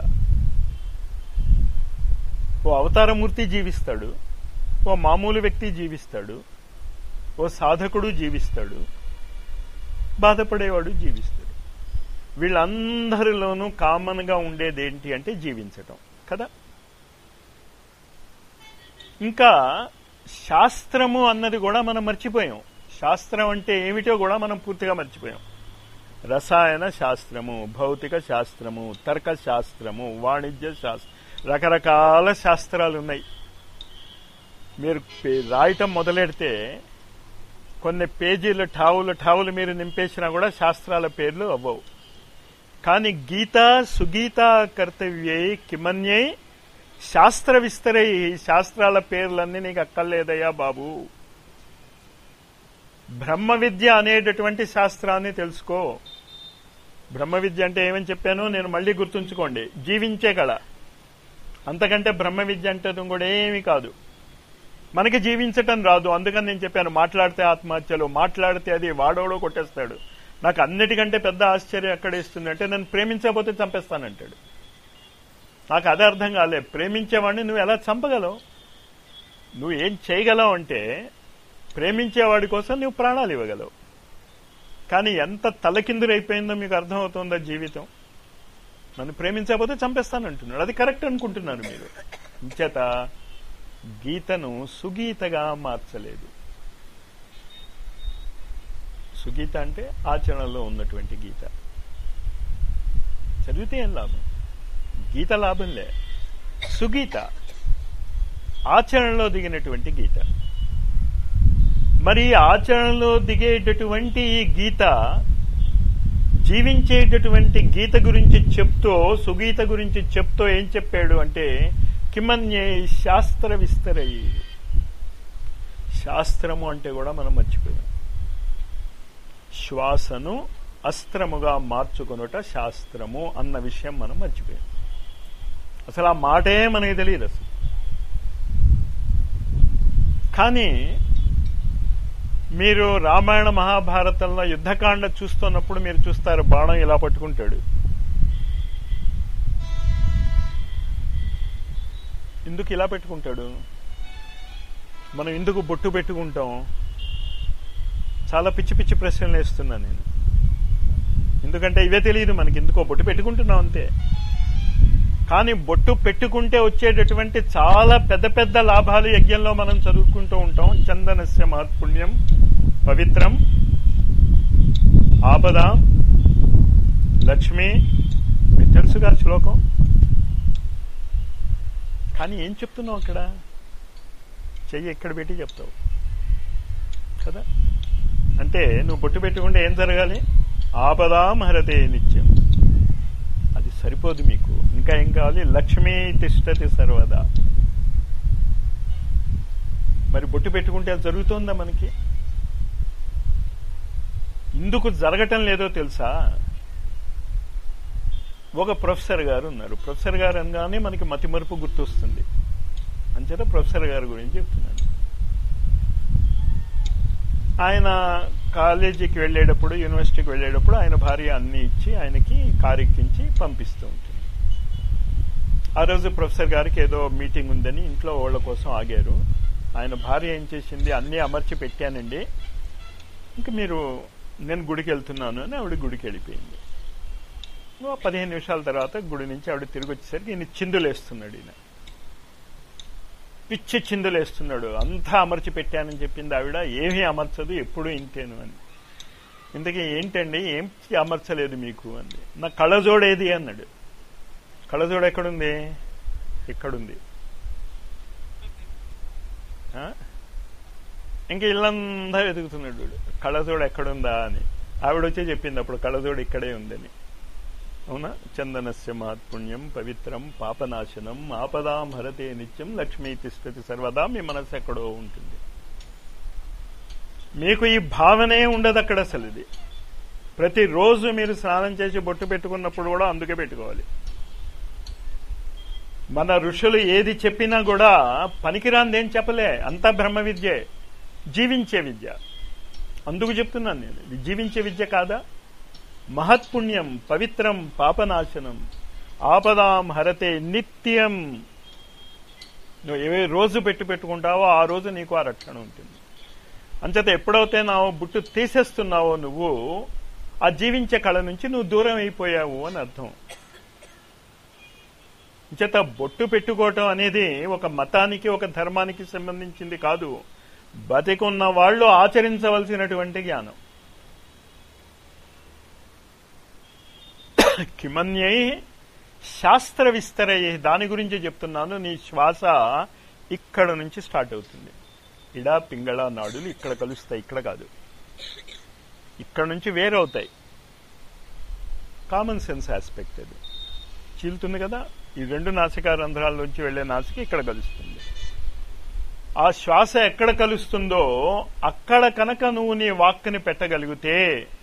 ఓ అవతారమూర్తి జీవిస్తాడు ఓ మామూలు వ్యక్తి జీవిస్తాడు ఓ సాధకుడు జీవిస్తాడు బాధపడేవాడు జీవిస్తాడు వీళ్ళందరిలోనూ కామన్ గా ఉండేది ఏంటి అంటే జీవించటం కదా ఇంకా శాస్త్రము అన్నది కూడా మనం మర్చిపోయాం శాస్త్రం అంటే ఏమిటో కూడా మనం పూర్తిగా మర్చిపోయాం రసాయన శాస్త్రము భౌతిక శాస్త్రము తర్క శాస్త్రము వాణిజ్య శాస్త్రం రకరకాల శాస్త్రాలు ఉన్నాయి మీరు పే- రాయటం మొదలెడితే కొన్ని పేజీలు ఠావులు ఠావులు మీరు నింపేసినా కూడా శాస్త్రాల పేర్లు అవ్వవు కానీ గీత సుగీత కర్తవ్యై కిమన్యై శాస్త్ర విస్తరై శాస్త్రాల పేర్లన్నీ నీకు అక్కర్లేదయ్యా బాబు బ్రహ్మ విద్య అనేటటువంటి శాస్త్రాన్ని తెలుసుకో బ్రహ్మ విద్య అంటే ఏమని చెప్పాను నేను మళ్ళీ గుర్తుంచుకోండి జీవించే కళ అంతకంటే బ్రహ్మ విద్య అంటే కూడా ఏమీ కాదు మనకి జీవించటం రాదు అందుకని నేను చెప్పాను మాట్లాడితే ఆత్మహత్యలు మాట్లాడితే అది వాడోడో కొట్టేస్తాడు నాకు అన్నిటికంటే పెద్ద ఆశ్చర్యం ఎక్కడ ఇస్తుంది అంటే నన్ను ప్రేమించకపోతే చంపేస్తానంటాడు నాకు అదే అర్థం కాలే ప్రేమించేవాడిని నువ్వు ఎలా చంపగలవు నువ్వు ఏం చేయగలవు అంటే ప్రేమించేవాడి కోసం నువ్వు ప్రాణాలు ఇవ్వగలవు కానీ ఎంత తలకిందురైపోయిందో మీకు అర్థమవుతుందా జీవితం నన్ను ప్రేమించకపోతే చంపేస్తానంటున్నాడు అది కరెక్ట్ అనుకుంటున్నారు మీరు ఇంచేత గీతను సుగీతగా మార్చలేదు సుగీత అంటే ఆచరణలో ఉన్నటువంటి గీత చదివితే ఏం లాభం గీత లాభంలే సుగీత ఆచరణలో దిగినటువంటి గీత మరి ఆచరణలో దిగేటటువంటి ఈ గీత జీవించేటటువంటి గీత గురించి చెప్తూ సుగీత గురించి చెప్తూ ఏం చెప్పాడు అంటే కిమన్యే శాస్త్ర విస్తరయి శాస్త్రము అంటే కూడా మనం మర్చిపోయాం శ్వాసను అస్త్రముగా మార్చుకొనుట శాస్త్రము అన్న విషయం మనం మర్చిపోయాం అసలు ఆ మాటే మనకి తెలియదు అసలు కానీ మీరు రామాయణ మహాభారతంలో యుద్ధకాండ చూస్తున్నప్పుడు మీరు చూస్తారు బాణం ఇలా పట్టుకుంటాడు ఎందుకు ఇలా పెట్టుకుంటాడు మనం ఎందుకు బొట్టు పెట్టుకుంటాం చాలా పిచ్చి పిచ్చి ప్రశ్నలు వేస్తున్నా నేను ఎందుకంటే ఇవే తెలియదు మనకి ఎందుకో బొట్టు పెట్టుకుంటున్నాం అంతే కానీ బొట్టు పెట్టుకుంటే వచ్చేటటువంటి చాలా పెద్ద పెద్ద లాభాలు యజ్ఞంలో మనం చదువుకుంటూ ఉంటాం చందనస్య మహత్పుణ్యం పవిత్రం ఆపద లక్ష్మి మీకు తెలుసుగా శ్లోకం కానీ ఏం చెప్తున్నావు అక్కడ చెయ్యి ఎక్కడ పెట్టి చెప్తావు కదా అంటే నువ్వు బొట్టు పెట్టుకుంటే ఏం జరగాలి ఆపదాం హరతే నిత్యం అది సరిపోదు మీకు ఇంకా ఏం కావాలి లక్ష్మీ తిష్టతి సర్వదా మరి బొట్టు పెట్టుకుంటే అది జరుగుతోందా మనకి ఇందుకు జరగటం లేదో తెలుసా ఒక ప్రొఫెసర్ గారు ఉన్నారు ప్రొఫెసర్ గారు అనగానే మనకి మతిమరుపు గుర్తొస్తుంది అంచేత ప్రొఫెసర్ గారి గురించి చెప్తున్నాను ఆయన కాలేజీకి వెళ్ళేటప్పుడు యూనివర్సిటీకి వెళ్ళేటప్పుడు ఆయన భార్య అన్ని ఇచ్చి ఆయనకి కారు ఎక్కించి పంపిస్తూ ఉంటుంది ఆ రోజు ప్రొఫెసర్ గారికి ఏదో మీటింగ్ ఉందని ఇంట్లో వాళ్ళ కోసం ఆగారు ఆయన భార్య ఏం చేసింది అన్నీ అమర్చి పెట్టానండి ఇంక మీరు నేను గుడికి వెళ్తున్నాను అని ఆవిడ గుడికి వెళ్ళిపోయింది ఓ పదిహేను నిమిషాల తర్వాత గుడి నుంచి ఆవిడ తిరిగి వచ్చేసరికి ఈయన చిందులేస్తున్నాడు ఈయన పిచ్చి చిందులేస్తున్నాడు అంతా అమర్చి పెట్టానని చెప్పింది ఆవిడ ఏమీ అమర్చదు ఎప్పుడు ఇంతేను అని ఇంతకీ ఏంటండి ఏం అమర్చలేదు మీకు అంది నా కళ్ళజోడేది అన్నాడు కళ్ళజోడు ఎక్కడుంది ఎక్కడుంది ఆ? ఇంక ఇల్లంతా వెతుకుతున్నాడు వీడు కళ్ళజోడు ఎక్కడుందా అని ఆవిడ వచ్చే చెప్పింది అప్పుడు కళ్ళజోడు ఇక్కడే ఉందని అవునా చందనస్య మహత్పుణ్యం పవిత్రం పాపనాశనం ఆపదాం హరతే నిత్యం లక్ష్మీ తిష్టతి సర్వదా మీ మనసు ఎక్కడో ఉంటుంది మీకు ఈ భావనే ఉండదు అక్కడ అసలు ఇది ప్రతిరోజు మీరు స్నానం చేసి బొట్టు పెట్టుకున్నప్పుడు కూడా అందుకే పెట్టుకోవాలి మన ఋషులు ఏది చెప్పినా కూడా పనికిరాందేం చెప్పలే అంతా బ్రహ్మ విద్యే జీవించే విద్య అందుకు చెప్తున్నాను నేను ఇది జీవించే విద్య కాదా మహత్పుణ్యం పవిత్రం పాపనాశనం ఆపదాం హరతే నిత్యం నువ్వు ఏ రోజు పెట్టి పెట్టుకుంటావో ఆ రోజు నీకు ఆ రక్షణ ఉంటుంది అంచేత ఎప్పుడైతే నా బుట్టు తీసేస్తున్నావో నువ్వు ఆ జీవించే కళ నుంచి నువ్వు దూరం అయిపోయావు అని అర్థం చేత బొట్టు పెట్టుకోవటం అనేది ఒక మతానికి ఒక ధర్మానికి సంబంధించింది కాదు బతికున్న వాళ్ళు ఆచరించవలసినటువంటి జ్ఞానం కిమన్యై శాస్త్ర విస్తరయ్యే దాని గురించి చెప్తున్నాను నీ శ్వాస ఇక్కడ నుంచి స్టార్ట్ అవుతుంది ఇడ పింగళ నాడులు ఇక్కడ కలుస్తాయి ఇక్కడ కాదు ఇక్కడ నుంచి వేరవుతాయి కామన్ సెన్స్ ఆస్పెక్ట్ అది చీలుతుంది కదా ఈ రెండు నాసికా రంధ్రాల్లోంచి వెళ్లే నాసిక ఇక్కడ కలుస్తుంది ఆ శ్వాస ఎక్కడ కలుస్తుందో అక్కడ కనుక నువ్వు నీ వాక్కుని పెట్టగలిగితే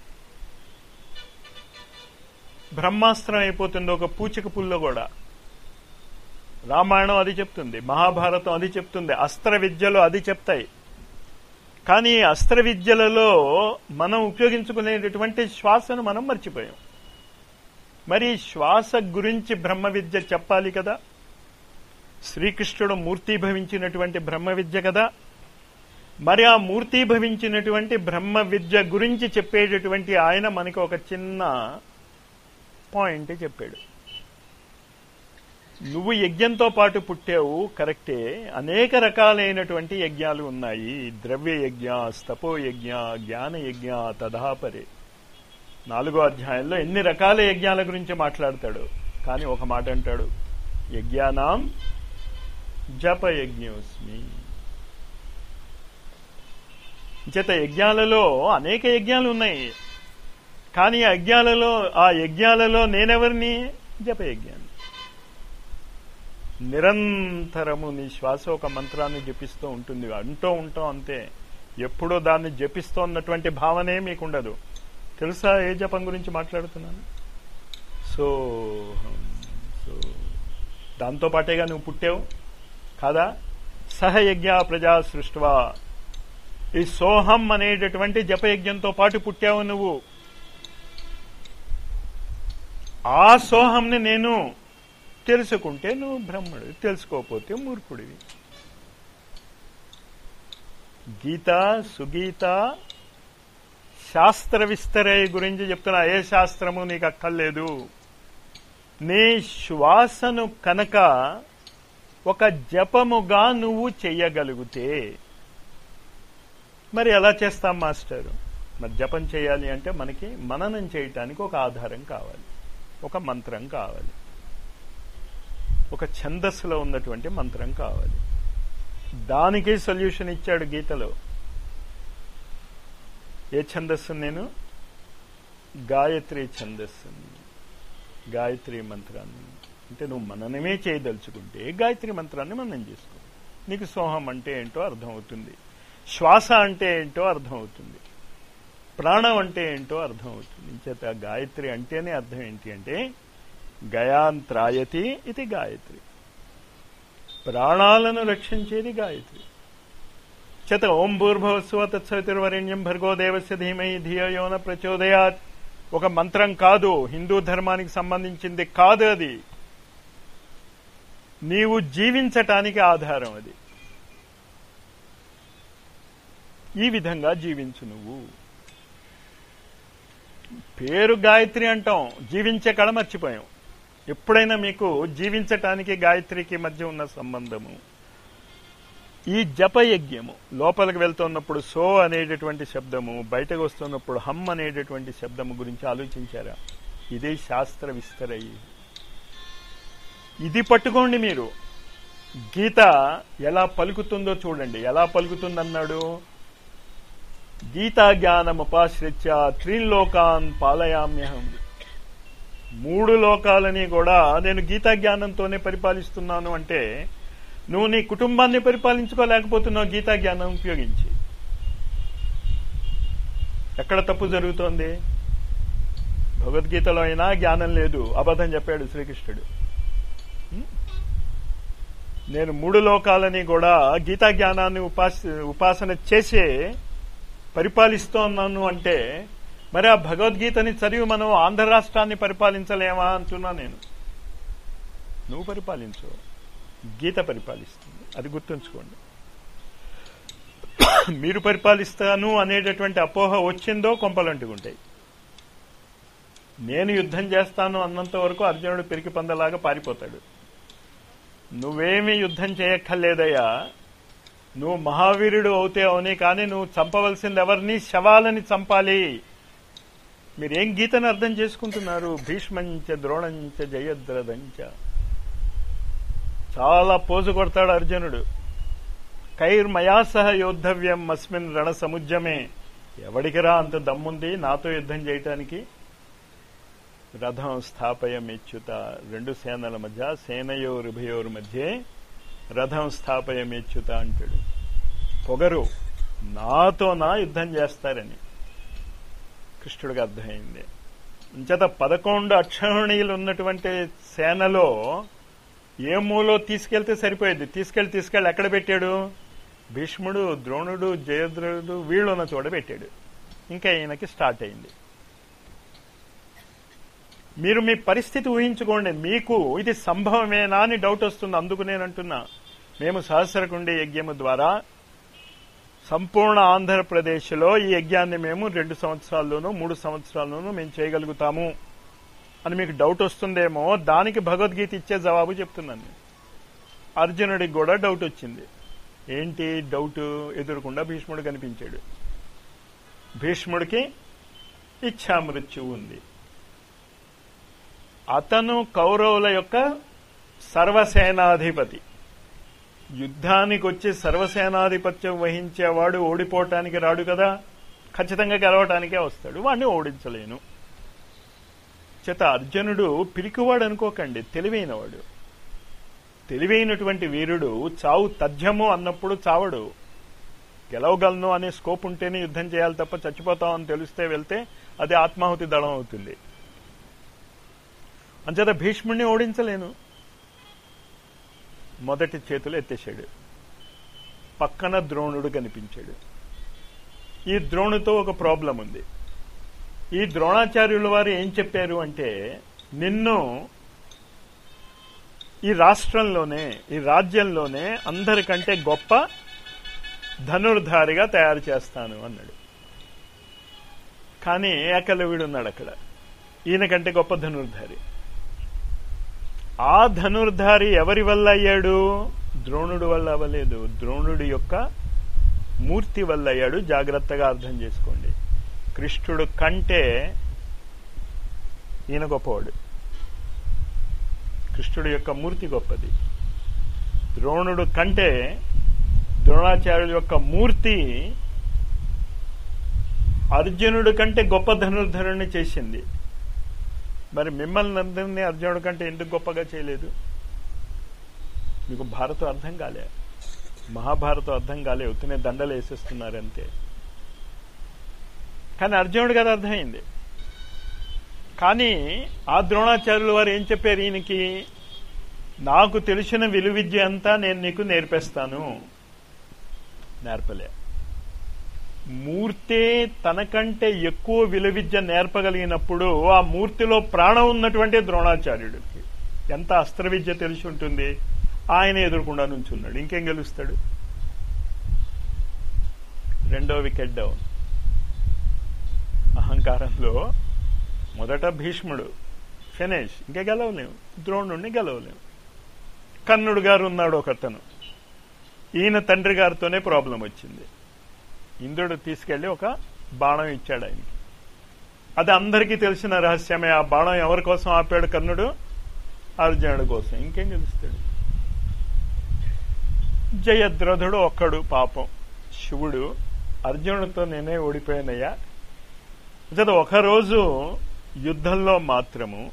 బ్రహ్మాస్త్రం అయిపోతుంది ఒక పూచిక పుల్లో కూడా రామాయణం అది చెప్తుంది మహాభారతం అది చెప్తుంది అస్త్ర విద్యలు అది చెప్తాయి కానీ అస్త్ర విద్యలలో మనం ఉపయోగించుకునేటటువంటి శ్వాసను మనం మర్చిపోయాం మరి శ్వాస గురించి బ్రహ్మ విద్య చెప్పాలి కదా శ్రీకృష్ణుడు మూర్తీభవించినటువంటి బ్రహ్మ విద్య కదా మరి ఆ మూర్తీభవించినటువంటి బ్రహ్మ విద్య గురించి చెప్పేటటువంటి ఆయన మనకి ఒక చిన్న పాయింట్ చెప్పాడు నువ్వు యజ్ఞంతో పాటు పుట్టావు కరెక్టే అనేక రకాలైనటువంటి యజ్ఞాలు ఉన్నాయి ద్రవ్య యజ్ఞ స్తపో యజ్ఞ జ్ఞాన యజ్ఞ తదాపరే నాలుగో అధ్యాయంలో ఎన్ని రకాల యజ్ఞాల గురించి మాట్లాడతాడు కానీ ఒక మాట అంటాడు యజ్ఞానాం జప యజ్ఞోస్మి చేత యజ్ఞాలలో అనేక యజ్ఞాలు ఉన్నాయి కానీ ఆ యజ్ఞాలలో ఆ యజ్ఞాలలో నేనెవరిని జపయజ్ఞాన్ని నిరంతరము నీ శ్వాస ఒక మంత్రాన్ని జపిస్తూ ఉంటుంది అంటూ ఉంటాం అంతే ఎప్పుడూ దాన్ని జపిస్తోన్నటువంటి భావనే మీకుండదు తెలుసా ఏ జపం గురించి మాట్లాడుతున్నాను సో సో దాంతో పాటేగా నువ్వు పుట్టావు కాదా సహయజ్ఞ ప్రజా సృష్టివా ఈ సోహం అనేటటువంటి జపయజ్ఞంతో పాటు పుట్టావు నువ్వు ఆ సోహంని నేను తెలుసుకుంటే నువ్వు బ్రహ్మడు తెలుసుకోకపోతే మూర్ఖుడివి గీత సుగీత శాస్త్ర విస్తరయ గురించి చెప్తున్నా ఏ శాస్త్రము నీకు అక్కర్లేదు నీ శ్వాసను కనుక ఒక జపముగా నువ్వు చెయ్యగలిగితే మరి ఎలా చేస్తాం మాస్టర్ మరి జపం చేయాలి అంటే మనకి మననం చేయటానికి ఒక ఆధారం కావాలి ఒక మంత్రం కావాలి ఒక ఛందస్సులో ఉన్నటువంటి మంత్రం కావాలి దానికి సొల్యూషన్ ఇచ్చాడు గీతలో ఏ ఛందస్సు నేను గాయత్రి ఛందస్సు గాయత్రి మంత్రాన్ని అంటే నువ్వు మననమే చేయదలుచుకుంటే గాయత్రి మంత్రాన్ని మనం చేసుకో నీకు సోహం అంటే ఏంటో అర్థమవుతుంది శ్వాస అంటే ఏంటో అర్థమవుతుంది ప్రాణం అంటే ఏంటో అర్థమవుతుంది ఇంచేత గాయత్రి అంటేనే అర్థం ఏంటి అంటే గయాంత్రాయతి ఇది గాయత్రి ప్రాణాలను రక్షించేది గాయత్రి చేత ఓం భూర్భవస్వ తత్సవితుర్వరేణ్యం భర్గో దేవస్య ధీమహి ధియోన ప్రచోదయాత్ ఒక మంత్రం కాదు హిందూ ధర్మానికి సంబంధించింది కాదు అది నీవు జీవించటానికి ఆధారం అది ఈ విధంగా జీవించు నువ్వు పేరు గాయత్రి అంటాం జీవించే కళ మర్చిపోయాం ఎప్పుడైనా మీకు జీవించటానికి గాయత్రికి మధ్య ఉన్న సంబంధము ఈ జపయజ్ఞము లోపలికి వెళ్తున్నప్పుడు సో అనేటటువంటి శబ్దము బయటకు వస్తున్నప్పుడు హమ్ అనేటటువంటి శబ్దము గురించి ఆలోచించారా ఇదే శాస్త్ర విస్తరయి ఇది పట్టుకోండి మీరు గీత ఎలా పలుకుతుందో చూడండి ఎలా పలుకుతుందన్నాడు గీతా జ్ఞానముపాశ్రిత్య త్రీలోకాన్ పాలయామ్యహం మూడు లోకాలని కూడా నేను గీతా జ్ఞానంతోనే పరిపాలిస్తున్నాను అంటే నువ్వు నీ కుటుంబాన్ని పరిపాలించుకోలేకపోతున్నావు గీతా జ్ఞానం ఉపయోగించి ఎక్కడ తప్పు జరుగుతోంది భగవద్గీతలో అయినా జ్ఞానం లేదు అబద్ధం చెప్పాడు శ్రీకృష్ణుడు నేను మూడు లోకాలని కూడా గీతా జ్ఞానాన్ని ఉపాస ఉపాసన చేసే పరిపాలిస్తున్నాను అంటే మరి ఆ భగవద్గీతని చదివి మనం ఆంధ్ర రాష్ట్రాన్ని పరిపాలించలేమా అంటున్నా నేను నువ్వు పరిపాలించు గీత పరిపాలిస్తుంది అది గుర్తుంచుకోండి మీరు పరిపాలిస్తాను అనేటటువంటి అపోహ వచ్చిందో కొంపలంటుకుంటాయి నేను యుద్ధం చేస్తాను అన్నంత వరకు అర్జునుడు పెరికి పందలాగా పారిపోతాడు నువ్వేమీ యుద్ధం చేయక్కర్లేదయ్యా నువ్వు మహావీరుడు అవుతే అవునే కానీ నువ్వు చంపవలసింది ఎవరిని శవాలని చంపాలి మీరేం గీతను అర్థం చేసుకుంటున్నారు భీష్మంచ ద్రోణంచ జయద్రథంచ చాలా పోజు కొడతాడు అర్జునుడు కైర్మయా సహ యోద్ధవ్యం అస్మిన్ రణ సముద్యమే ఎవడికిరా అంత దమ్ముంది నాతో యుద్ధం చేయటానికి రథం స్థాపయమిచ్యుత రెండు సేనల మధ్య సేనయోరుభయోరు మధ్య రథం స్థాపయమిచ్యుత అంటాడు పొగరు నాతో నా యుద్ధం చేస్తారని కృష్ణుడికి అర్థమైంది అంచేత పదకొండు అక్షరణీయులు ఉన్నటువంటి సేనలో ఏ మూలో తీసుకెళ్తే సరిపోయేది తీసుకెళ్లి తీసుకెళ్లి ఎక్కడ పెట్టాడు భీష్ముడు ద్రోణుడు జయద్రుడు వీళ్ళు ఉన్న చోట పెట్టాడు ఇంకా ఈయనకి స్టార్ట్ అయింది మీరు మీ పరిస్థితి ఊహించుకోండి మీకు ఇది సంభవమేనా అని డౌట్ వస్తుంది అందుకు నేను అంటున్నా మేము సహస్రకుండి యజ్ఞము ద్వారా సంపూర్ణ ఆంధ్రప్రదేశ్లో ఈ యజ్ఞాన్ని మేము రెండు సంవత్సరాల్లోనూ మూడు సంవత్సరాల్లోనూ మేము చేయగలుగుతాము అని మీకు డౌట్ వస్తుందేమో దానికి భగవద్గీత ఇచ్చే జవాబు చెప్తున్నాను నేను. అర్జునుడికి కూడా డౌట్ వచ్చింది ఏంటి డౌట్ ఎదురకుండా భీష్ముడు కనిపించాడు భీష్ముడికి ఇచ్ఛామృత్యువు ఉంది అతను కౌరవుల యొక్క సర్వసేనాధిపతి యుద్ధానికి వచ్చి సర్వసేనాధిపత్యం వహించేవాడు ఓడిపోవటానికి రాడు కదా ఖచ్చితంగా గెలవటానికే వస్తాడు వాడిని ఓడించలేను చేత అర్జునుడు పిరికివాడు అనుకోకండి తెలివైనవాడు తెలివైనటువంటి వీరుడు చావు తథ్యము అన్నప్పుడు చావడు గెలవగలను అనే స్కోప్ ఉంటేనే యుద్ధం చేయాలి తప్ప చచ్చిపోతాం అని తెలిస్తే వెళ్తే అది ఆత్మాహుతి దళం అవుతుంది అంచేత భీష్ముడిని ఓడించలేను మొదటి చేతులు ఎత్తేశాడు పక్కన ద్రోణుడు కనిపించాడు ఈ ద్రోణుతో ఒక ప్రాబ్లం ఉంది ఈ ద్రోణాచార్యుల వారు ఏం చెప్పారు అంటే నిన్ను ఈ రాష్ట్రంలోనే ఈ రాజ్యంలోనే అందరికంటే గొప్ప ధనుర్ధారిగా తయారు చేస్తాను అన్నాడు కానీ ఏకలవ్యుడు ఉన్నాడు అక్కడ ఈయనకంటే గొప్ప ధనుర్ధారి ఆ ధనుర్ధారి ఎవరి వల్ల అయ్యాడు ద్రోణుడు వల్ల అవ్వలేదు ద్రోణుడి యొక్క మూర్తి వల్ల అయ్యాడు జాగ్రత్తగా అర్థం చేసుకోండి కృష్ణుడు కంటే ఈయన గొప్పవాడు కృష్ణుడు యొక్క మూర్తి గొప్పది ద్రోణుడు కంటే ద్రోణాచార్యుల యొక్క మూర్తి అర్జునుడు కంటే గొప్ప ధనుర్ధరుణ్ణి చేసింది మరి మిమ్మల్ని అందరినీ అర్జునుడి కంటే ఎందుకు గొప్పగా చేయలేదు మీకు భారతం అర్థం కాలే మహాభారతం అర్థం కాలే ఉత్తినే దండలు వేసేస్తున్నారు అంతే కానీ అర్జునుడికి అది అర్థమైంది కానీ ఆ ద్రోణాచార్యులు వారు ఏం చెప్పారు ఈయనకి నాకు తెలిసిన విలువిద్య అంతా నేను నీకు నేర్పేస్తాను నేర్పలే మూర్తే తనకంటే ఎక్కువ విలువిద్య నేర్పగలిగినప్పుడు ఆ మూర్తిలో ప్రాణం ఉన్నటువంటి ద్రోణాచార్యుడికి ఎంత అస్త్ర విద్య తెలిసి ఉంటుంది ఆయన ఎదురుకుండా నుంచున్నాడు ఇంకేం గెలుస్తాడు రెండో వికెట్ డౌన్ అహంకారంలో మొదట భీష్ముడు ఫినిష్ ఇంకా గెలవలేము ద్రోణుడిని గెలవలేము కన్నుడు గారు ఉన్నాడు ఒకతను ఈయన తండ్రి గారితోనే ప్రాబ్లం వచ్చింది ఇంద్రుడు తీసుకెళ్లి ఒక బాణం ఇచ్చాడు ఆయనకి అది అందరికీ తెలిసిన రహస్యమే ఆ బాణం ఎవరి కోసం ఆపాడు కర్ణుడు అర్జునుడి కోసం ఇంకేం గెలుస్తాడు జయద్రథుడు ఒక్కడు పాపం శివుడు అర్జునుడితో నేనే ఓడిపోయానయ్యా అసలు ఒకరోజు యుద్ధంలో మాత్రము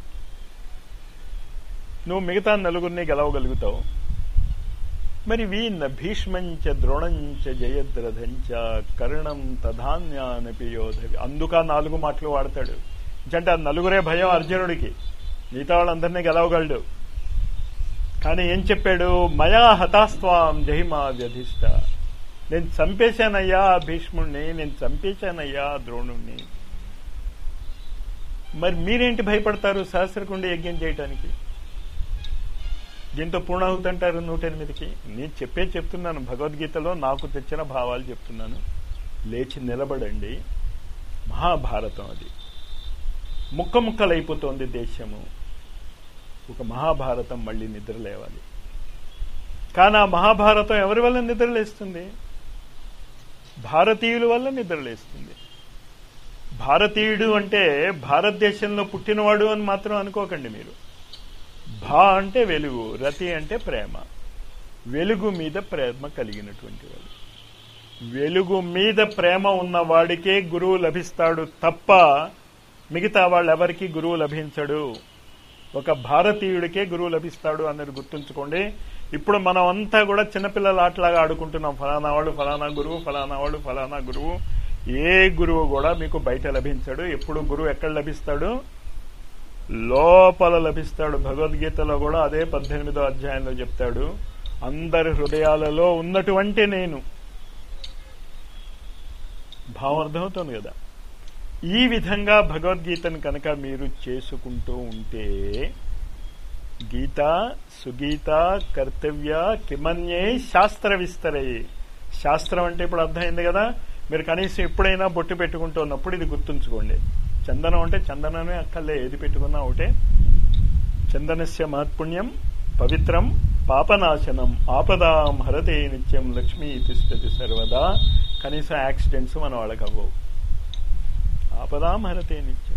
నువ్వు మిగతా నలుగురిని గెలవగలుగుతావు మరి వీన్న భీష్మంచ ద్రోణంచ జయద్రథంచ కర్ణం తధాన్యానపి యోధవి అందుక నాలుగు మాటలు వాడతాడు అంటే ఆ నలుగురే భయం అర్జునుడికి మిగతా వాళ్ళందరినీ గెలవగలడు కానీ ఏం చెప్పాడు మయా హతాస్వాం జహిమా వ్యధిష్ట నేను చంపేశానయ్యా ఆ భీష్ముణ్ణి నేను చంపేశానయ్యా ఆ ద్రోణుణ్ణి మరి మీరేంటి భయపడతారు సహస్రకుండ యజ్ఞం చేయటానికి దీంతో పూర్ణాహుతి అంటారు నూట ఎనిమిదికి నేను చెప్పే చెప్తున్నాను భగవద్గీతలో నాకు తెచ్చిన భావాలు చెప్తున్నాను లేచి నిలబడండి మహాభారతం అది ముక్క ముక్కలైపోతోంది దేశము ఒక మహాభారతం మళ్ళీ నిద్ర లేవాలి కానీ ఆ మహాభారతం ఎవరి వల్ల నిద్రలేస్తుంది భారతీయుల వల్ల నిద్రలేస్తుంది భారతీయుడు అంటే భారతదేశంలో పుట్టినవాడు అని మాత్రం అనుకోకండి మీరు భా అంటే వెలుగు రతి అంటే ప్రేమ వెలుగు మీద ప్రేమ కలిగినటువంటి వాడు వెలుగు మీద ప్రేమ ఉన్న వాడికే గురువు లభిస్తాడు తప్ప మిగతా వాళ్ళెవరికి గురువు లభించడు ఒక భారతీయుడికే గురువు లభిస్తాడు అన్నది గుర్తుంచుకోండి ఇప్పుడు మనం అంతా కూడా చిన్నపిల్లల ఆటలాగా ఆడుకుంటున్నాం ఫలానా వాడు ఫలానా గురువు ఫలానా వాడు ఫలానా గురువు ఏ గురువు కూడా మీకు బయట లభించడు ఎప్పుడు గురువు ఎక్కడ లభిస్తాడు లోపల లభిస్తాడు భగవద్గీతలో కూడా అదే పద్దెనిమిదో అధ్యాయంలో చెప్తాడు అందరి హృదయాలలో ఉన్నటువంటి నేను భావం అర్థమవుతుంది కదా ఈ విధంగా భగవద్గీతను కనుక మీరు చేసుకుంటూ ఉంటే గీత సుగీత కర్తవ్య కిమన్యే శాస్త్ర విస్తరయే శాస్త్రం అంటే ఇప్పుడు అర్థమైంది కదా మీరు కనీసం ఎప్పుడైనా బొట్టు పెట్టుకుంటూ ఉన్నప్పుడు ఇది గుర్తుంచుకోండి చందనం అంటే చందనమే అక్కర్లే ఏది పెట్టుకున్నా ఒకటే చందనస్య మహత్పుణ్యం పవిత్రం పాపనాశనం ఆపదాం హరతే నిత్యం లక్ష్మీ తిష్టతి సర్వదా కనీసం యాక్సిడెంట్స్ మన వాళ్ళకి అవ్వవు ఆపదాం హరతే నిత్యం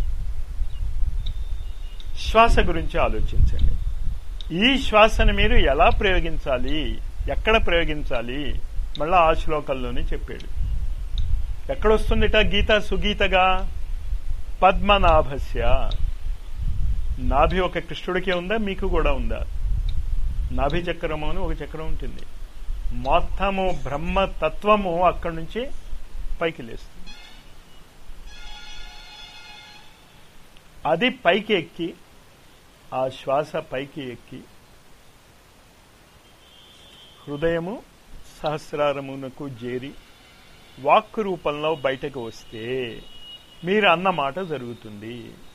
శ్వాస గురించి ఆలోచించండి ఈ శ్వాసను మీరు ఎలా ప్రయోగించాలి ఎక్కడ ప్రయోగించాలి మళ్ళా ఆ శ్లోకంలోనే చెప్పాడు ఎక్కడొస్తుందిట గీత సుగీతగా పద్మనాభస్య నాభి ఒక కృష్ణుడికే ఉందా మీకు కూడా ఉందా నాభి చక్రము అని ఒక చక్రం ఉంటుంది మొత్తము బ్రహ్మతత్వము అక్కడి నుంచి పైకి లేస్తుంది అది పైకి ఎక్కి ఆ శ్వాస పైకి ఎక్కి హృదయము సహస్రారమునకు చేరి వాక్కు రూపంలో బయటకు వస్తే మీరు అన్న మాట జరుగుతుంది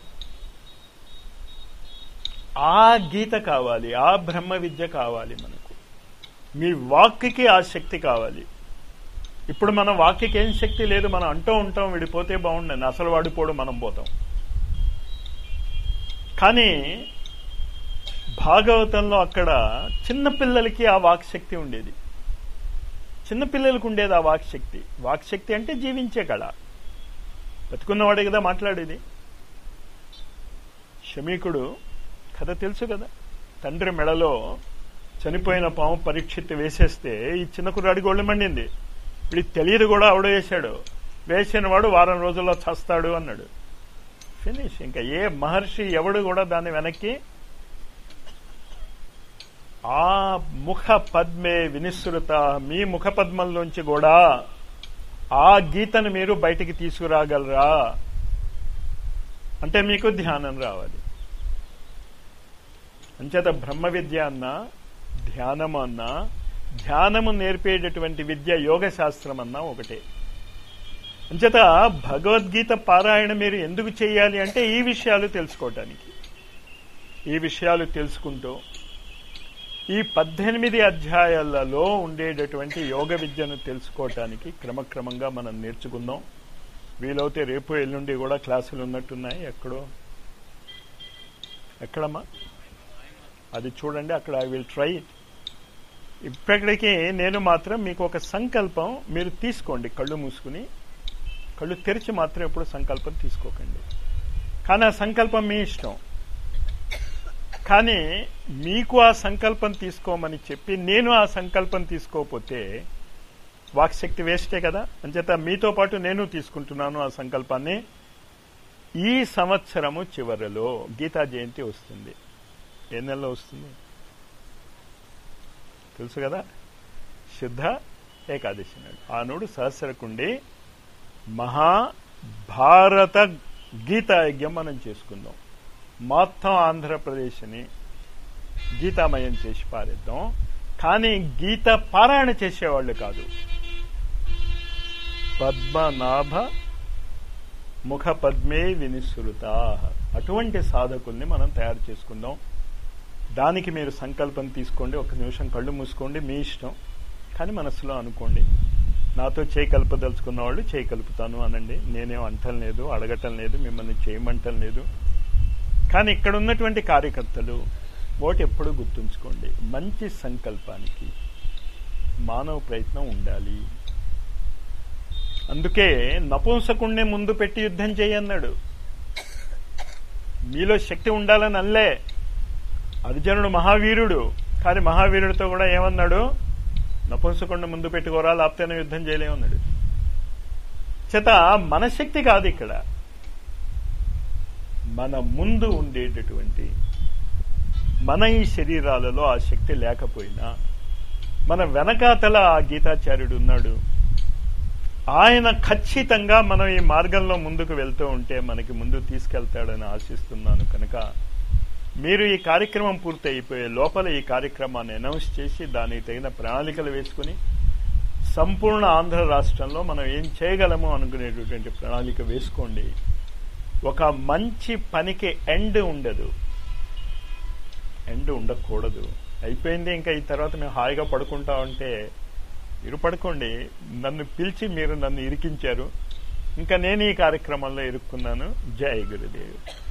ఆ గీత కావాలి ఆ బ్రహ్మ విద్య కావాలి మనకు మీ వాక్కి ఆ శక్తి కావాలి ఇప్పుడు మన వాక్యకి ఏం శక్తి లేదు మనం అంటూ ఉంటాం విడిపోతే బాగుండండి అసలు వాడిపోవడం మనం పోతాం కానీ భాగవతంలో అక్కడ చిన్నపిల్లలకి ఆ వాక్శక్తి ఉండేది చిన్నపిల్లలకు ఉండేది ఆ వాక్శక్తి వాక్శక్తి అంటే జీవించే కళ బతుకున్నవాడే కదా మాట్లాడేది శమీకుడు కథ తెలుసు కదా తండ్రి మెడలో చనిపోయిన పాము పరీక్షిత్ వేసేస్తే ఈ చిన్న కుర్రాడి గోళ్ళు మండింది వీడికి తెలియదు కూడా ఆవిడ వేశాడు వేసిన వాడు వారం రోజుల్లో చస్తాడు అన్నాడు ఫినిష్ ఇంకా ఏ మహర్షి ఎవడు కూడా దాన్ని వెనక్కి ఆ ముఖ పద్మే వినిశ్రుత మీ ముఖ పద్మంలోంచి కూడా ఆ గీతను మీరు బయటికి తీసుకురాగలరా అంటే మీకు ధ్యానం రావాలి అంచేత బ్రహ్మ విద్య అన్నా ధ్యానం అన్నా ధ్యానము నేర్పేటటువంటి విద్య యోగ శాస్త్రం అన్నా ఒకటే అంచేత భగవద్గీత పారాయణ మీరు ఎందుకు చేయాలి అంటే ఈ విషయాలు తెలుసుకోవటానికి ఈ విషయాలు తెలుసుకుంటూ ఈ పద్దెనిమిది అధ్యాయాలలో ఉండేటటువంటి యోగ విద్యను తెలుసుకోవటానికి క్రమక్రమంగా మనం నేర్చుకుందాం వీలైతే రేపు ఎల్లుండి కూడా క్లాసులు ఉన్నట్టున్నాయి ఎక్కడో ఎక్కడమ్మా అది చూడండి అక్కడ ఐ విల్ ట్రై ఇట్ ఇప్పటికి నేను మాత్రం మీకు ఒక సంకల్పం మీరు తీసుకోండి కళ్ళు మూసుకుని కళ్ళు తెరిచి మాత్రం ఎప్పుడు సంకల్పం తీసుకోకండి కానీ ఆ సంకల్పం మీ ఇష్టం కానీ మీకు ఆ సంకల్పం తీసుకోమని చెప్పి నేను ఆ సంకల్పం తీసుకోకపోతే వాక్శక్తి వేస్టే కదా అంచేత మీతో పాటు నేను తీసుకుంటున్నాను ఆ సంకల్పాన్ని ఈ సంవత్సరము చివరిలో గీతా జయంతి వస్తుంది ఏ నెలలో వస్తుంది తెలుసు కదా శుద్ధ ఏకాదశి నాడు ఆనాడు సహస్రకుండి మహాభారత గీతా యజ్ఞం మనం చేసుకుందాం మొత్తం ఆంధ్రప్రదేశ్ని గీతామయం చేసి పారేద్దాం కానీ గీత పారాయణ చేసేవాళ్ళు కాదు పద్మనాభ ముఖ పద్మే వినిశ్రుత అటువంటి సాధకుల్ని మనం తయారు చేసుకుందాం దానికి మీరు సంకల్పం తీసుకోండి ఒక నిమిషం కళ్ళు మూసుకోండి మీ ఇష్టం కానీ మనసులో అనుకోండి నాతో చేయి కలపదలుచుకున్న వాళ్ళు చేయి కలుపుతాను అనండి నేనేం అంటం లేదు అడగటం లేదు మిమ్మల్ని చేయమంటం లేదు కానీ ఇక్కడ ఉన్నటువంటి కార్యకర్తలు ఒకటి ఎప్పుడు గుర్తుంచుకోండి మంచి సంకల్పానికి మానవ ప్రయత్నం ఉండాలి అందుకే నపుంసకుణ్ణి ముందు పెట్టి యుద్ధం చేయన్నాడు మీలో శక్తి ఉండాలని అల్లే అర్జునుడు మహావీరుడు కానీ మహావీరుడితో కూడా ఏమన్నాడు నపుంసకుణ్ణి ముందు పెట్టుకోరా లేకపోతే యుద్ధం చేయలేమన్నాడు చేత మన శక్తి కాదు ఇక్కడ మన ముందు ఉండేటటువంటి మన ఈ శరీరాలలో ఆ శక్తి లేకపోయినా మన వెనకాతల ఆ గీతాచార్యుడు ఉన్నాడు ఆయన ఖచ్చితంగా మనం ఈ మార్గంలో ముందుకు వెళ్తూ ఉంటే మనకి ముందు తీసుకెళ్తాడని ఆశిస్తున్నాను కనుక మీరు ఈ కార్యక్రమం పూర్తి అయిపోయే లోపల ఈ కార్యక్రమాన్ని అనౌన్స్ చేసి దానికి తగిన ప్రణాళికలు వేసుకుని సంపూర్ణ ఆంధ్ర రాష్ట్రంలో మనం ఏం చేయగలము అనుకునేటటువంటి ప్రణాళిక వేసుకోండి ఒక మంచి పనికి ఎండ్ ఉండదు ఎండ్ ఉండకూడదు అయిపోయింది ఇంకా ఈ తర్వాత మేము హాయిగా పడుకుంటా ఉంటే మీరు పడుకోండి నన్ను పిలిచి మీరు నన్ను ఇరికించారు ఇంకా నేను ఈ కార్యక్రమంలో ఇరుక్కున్నాను జై గురుదేవ్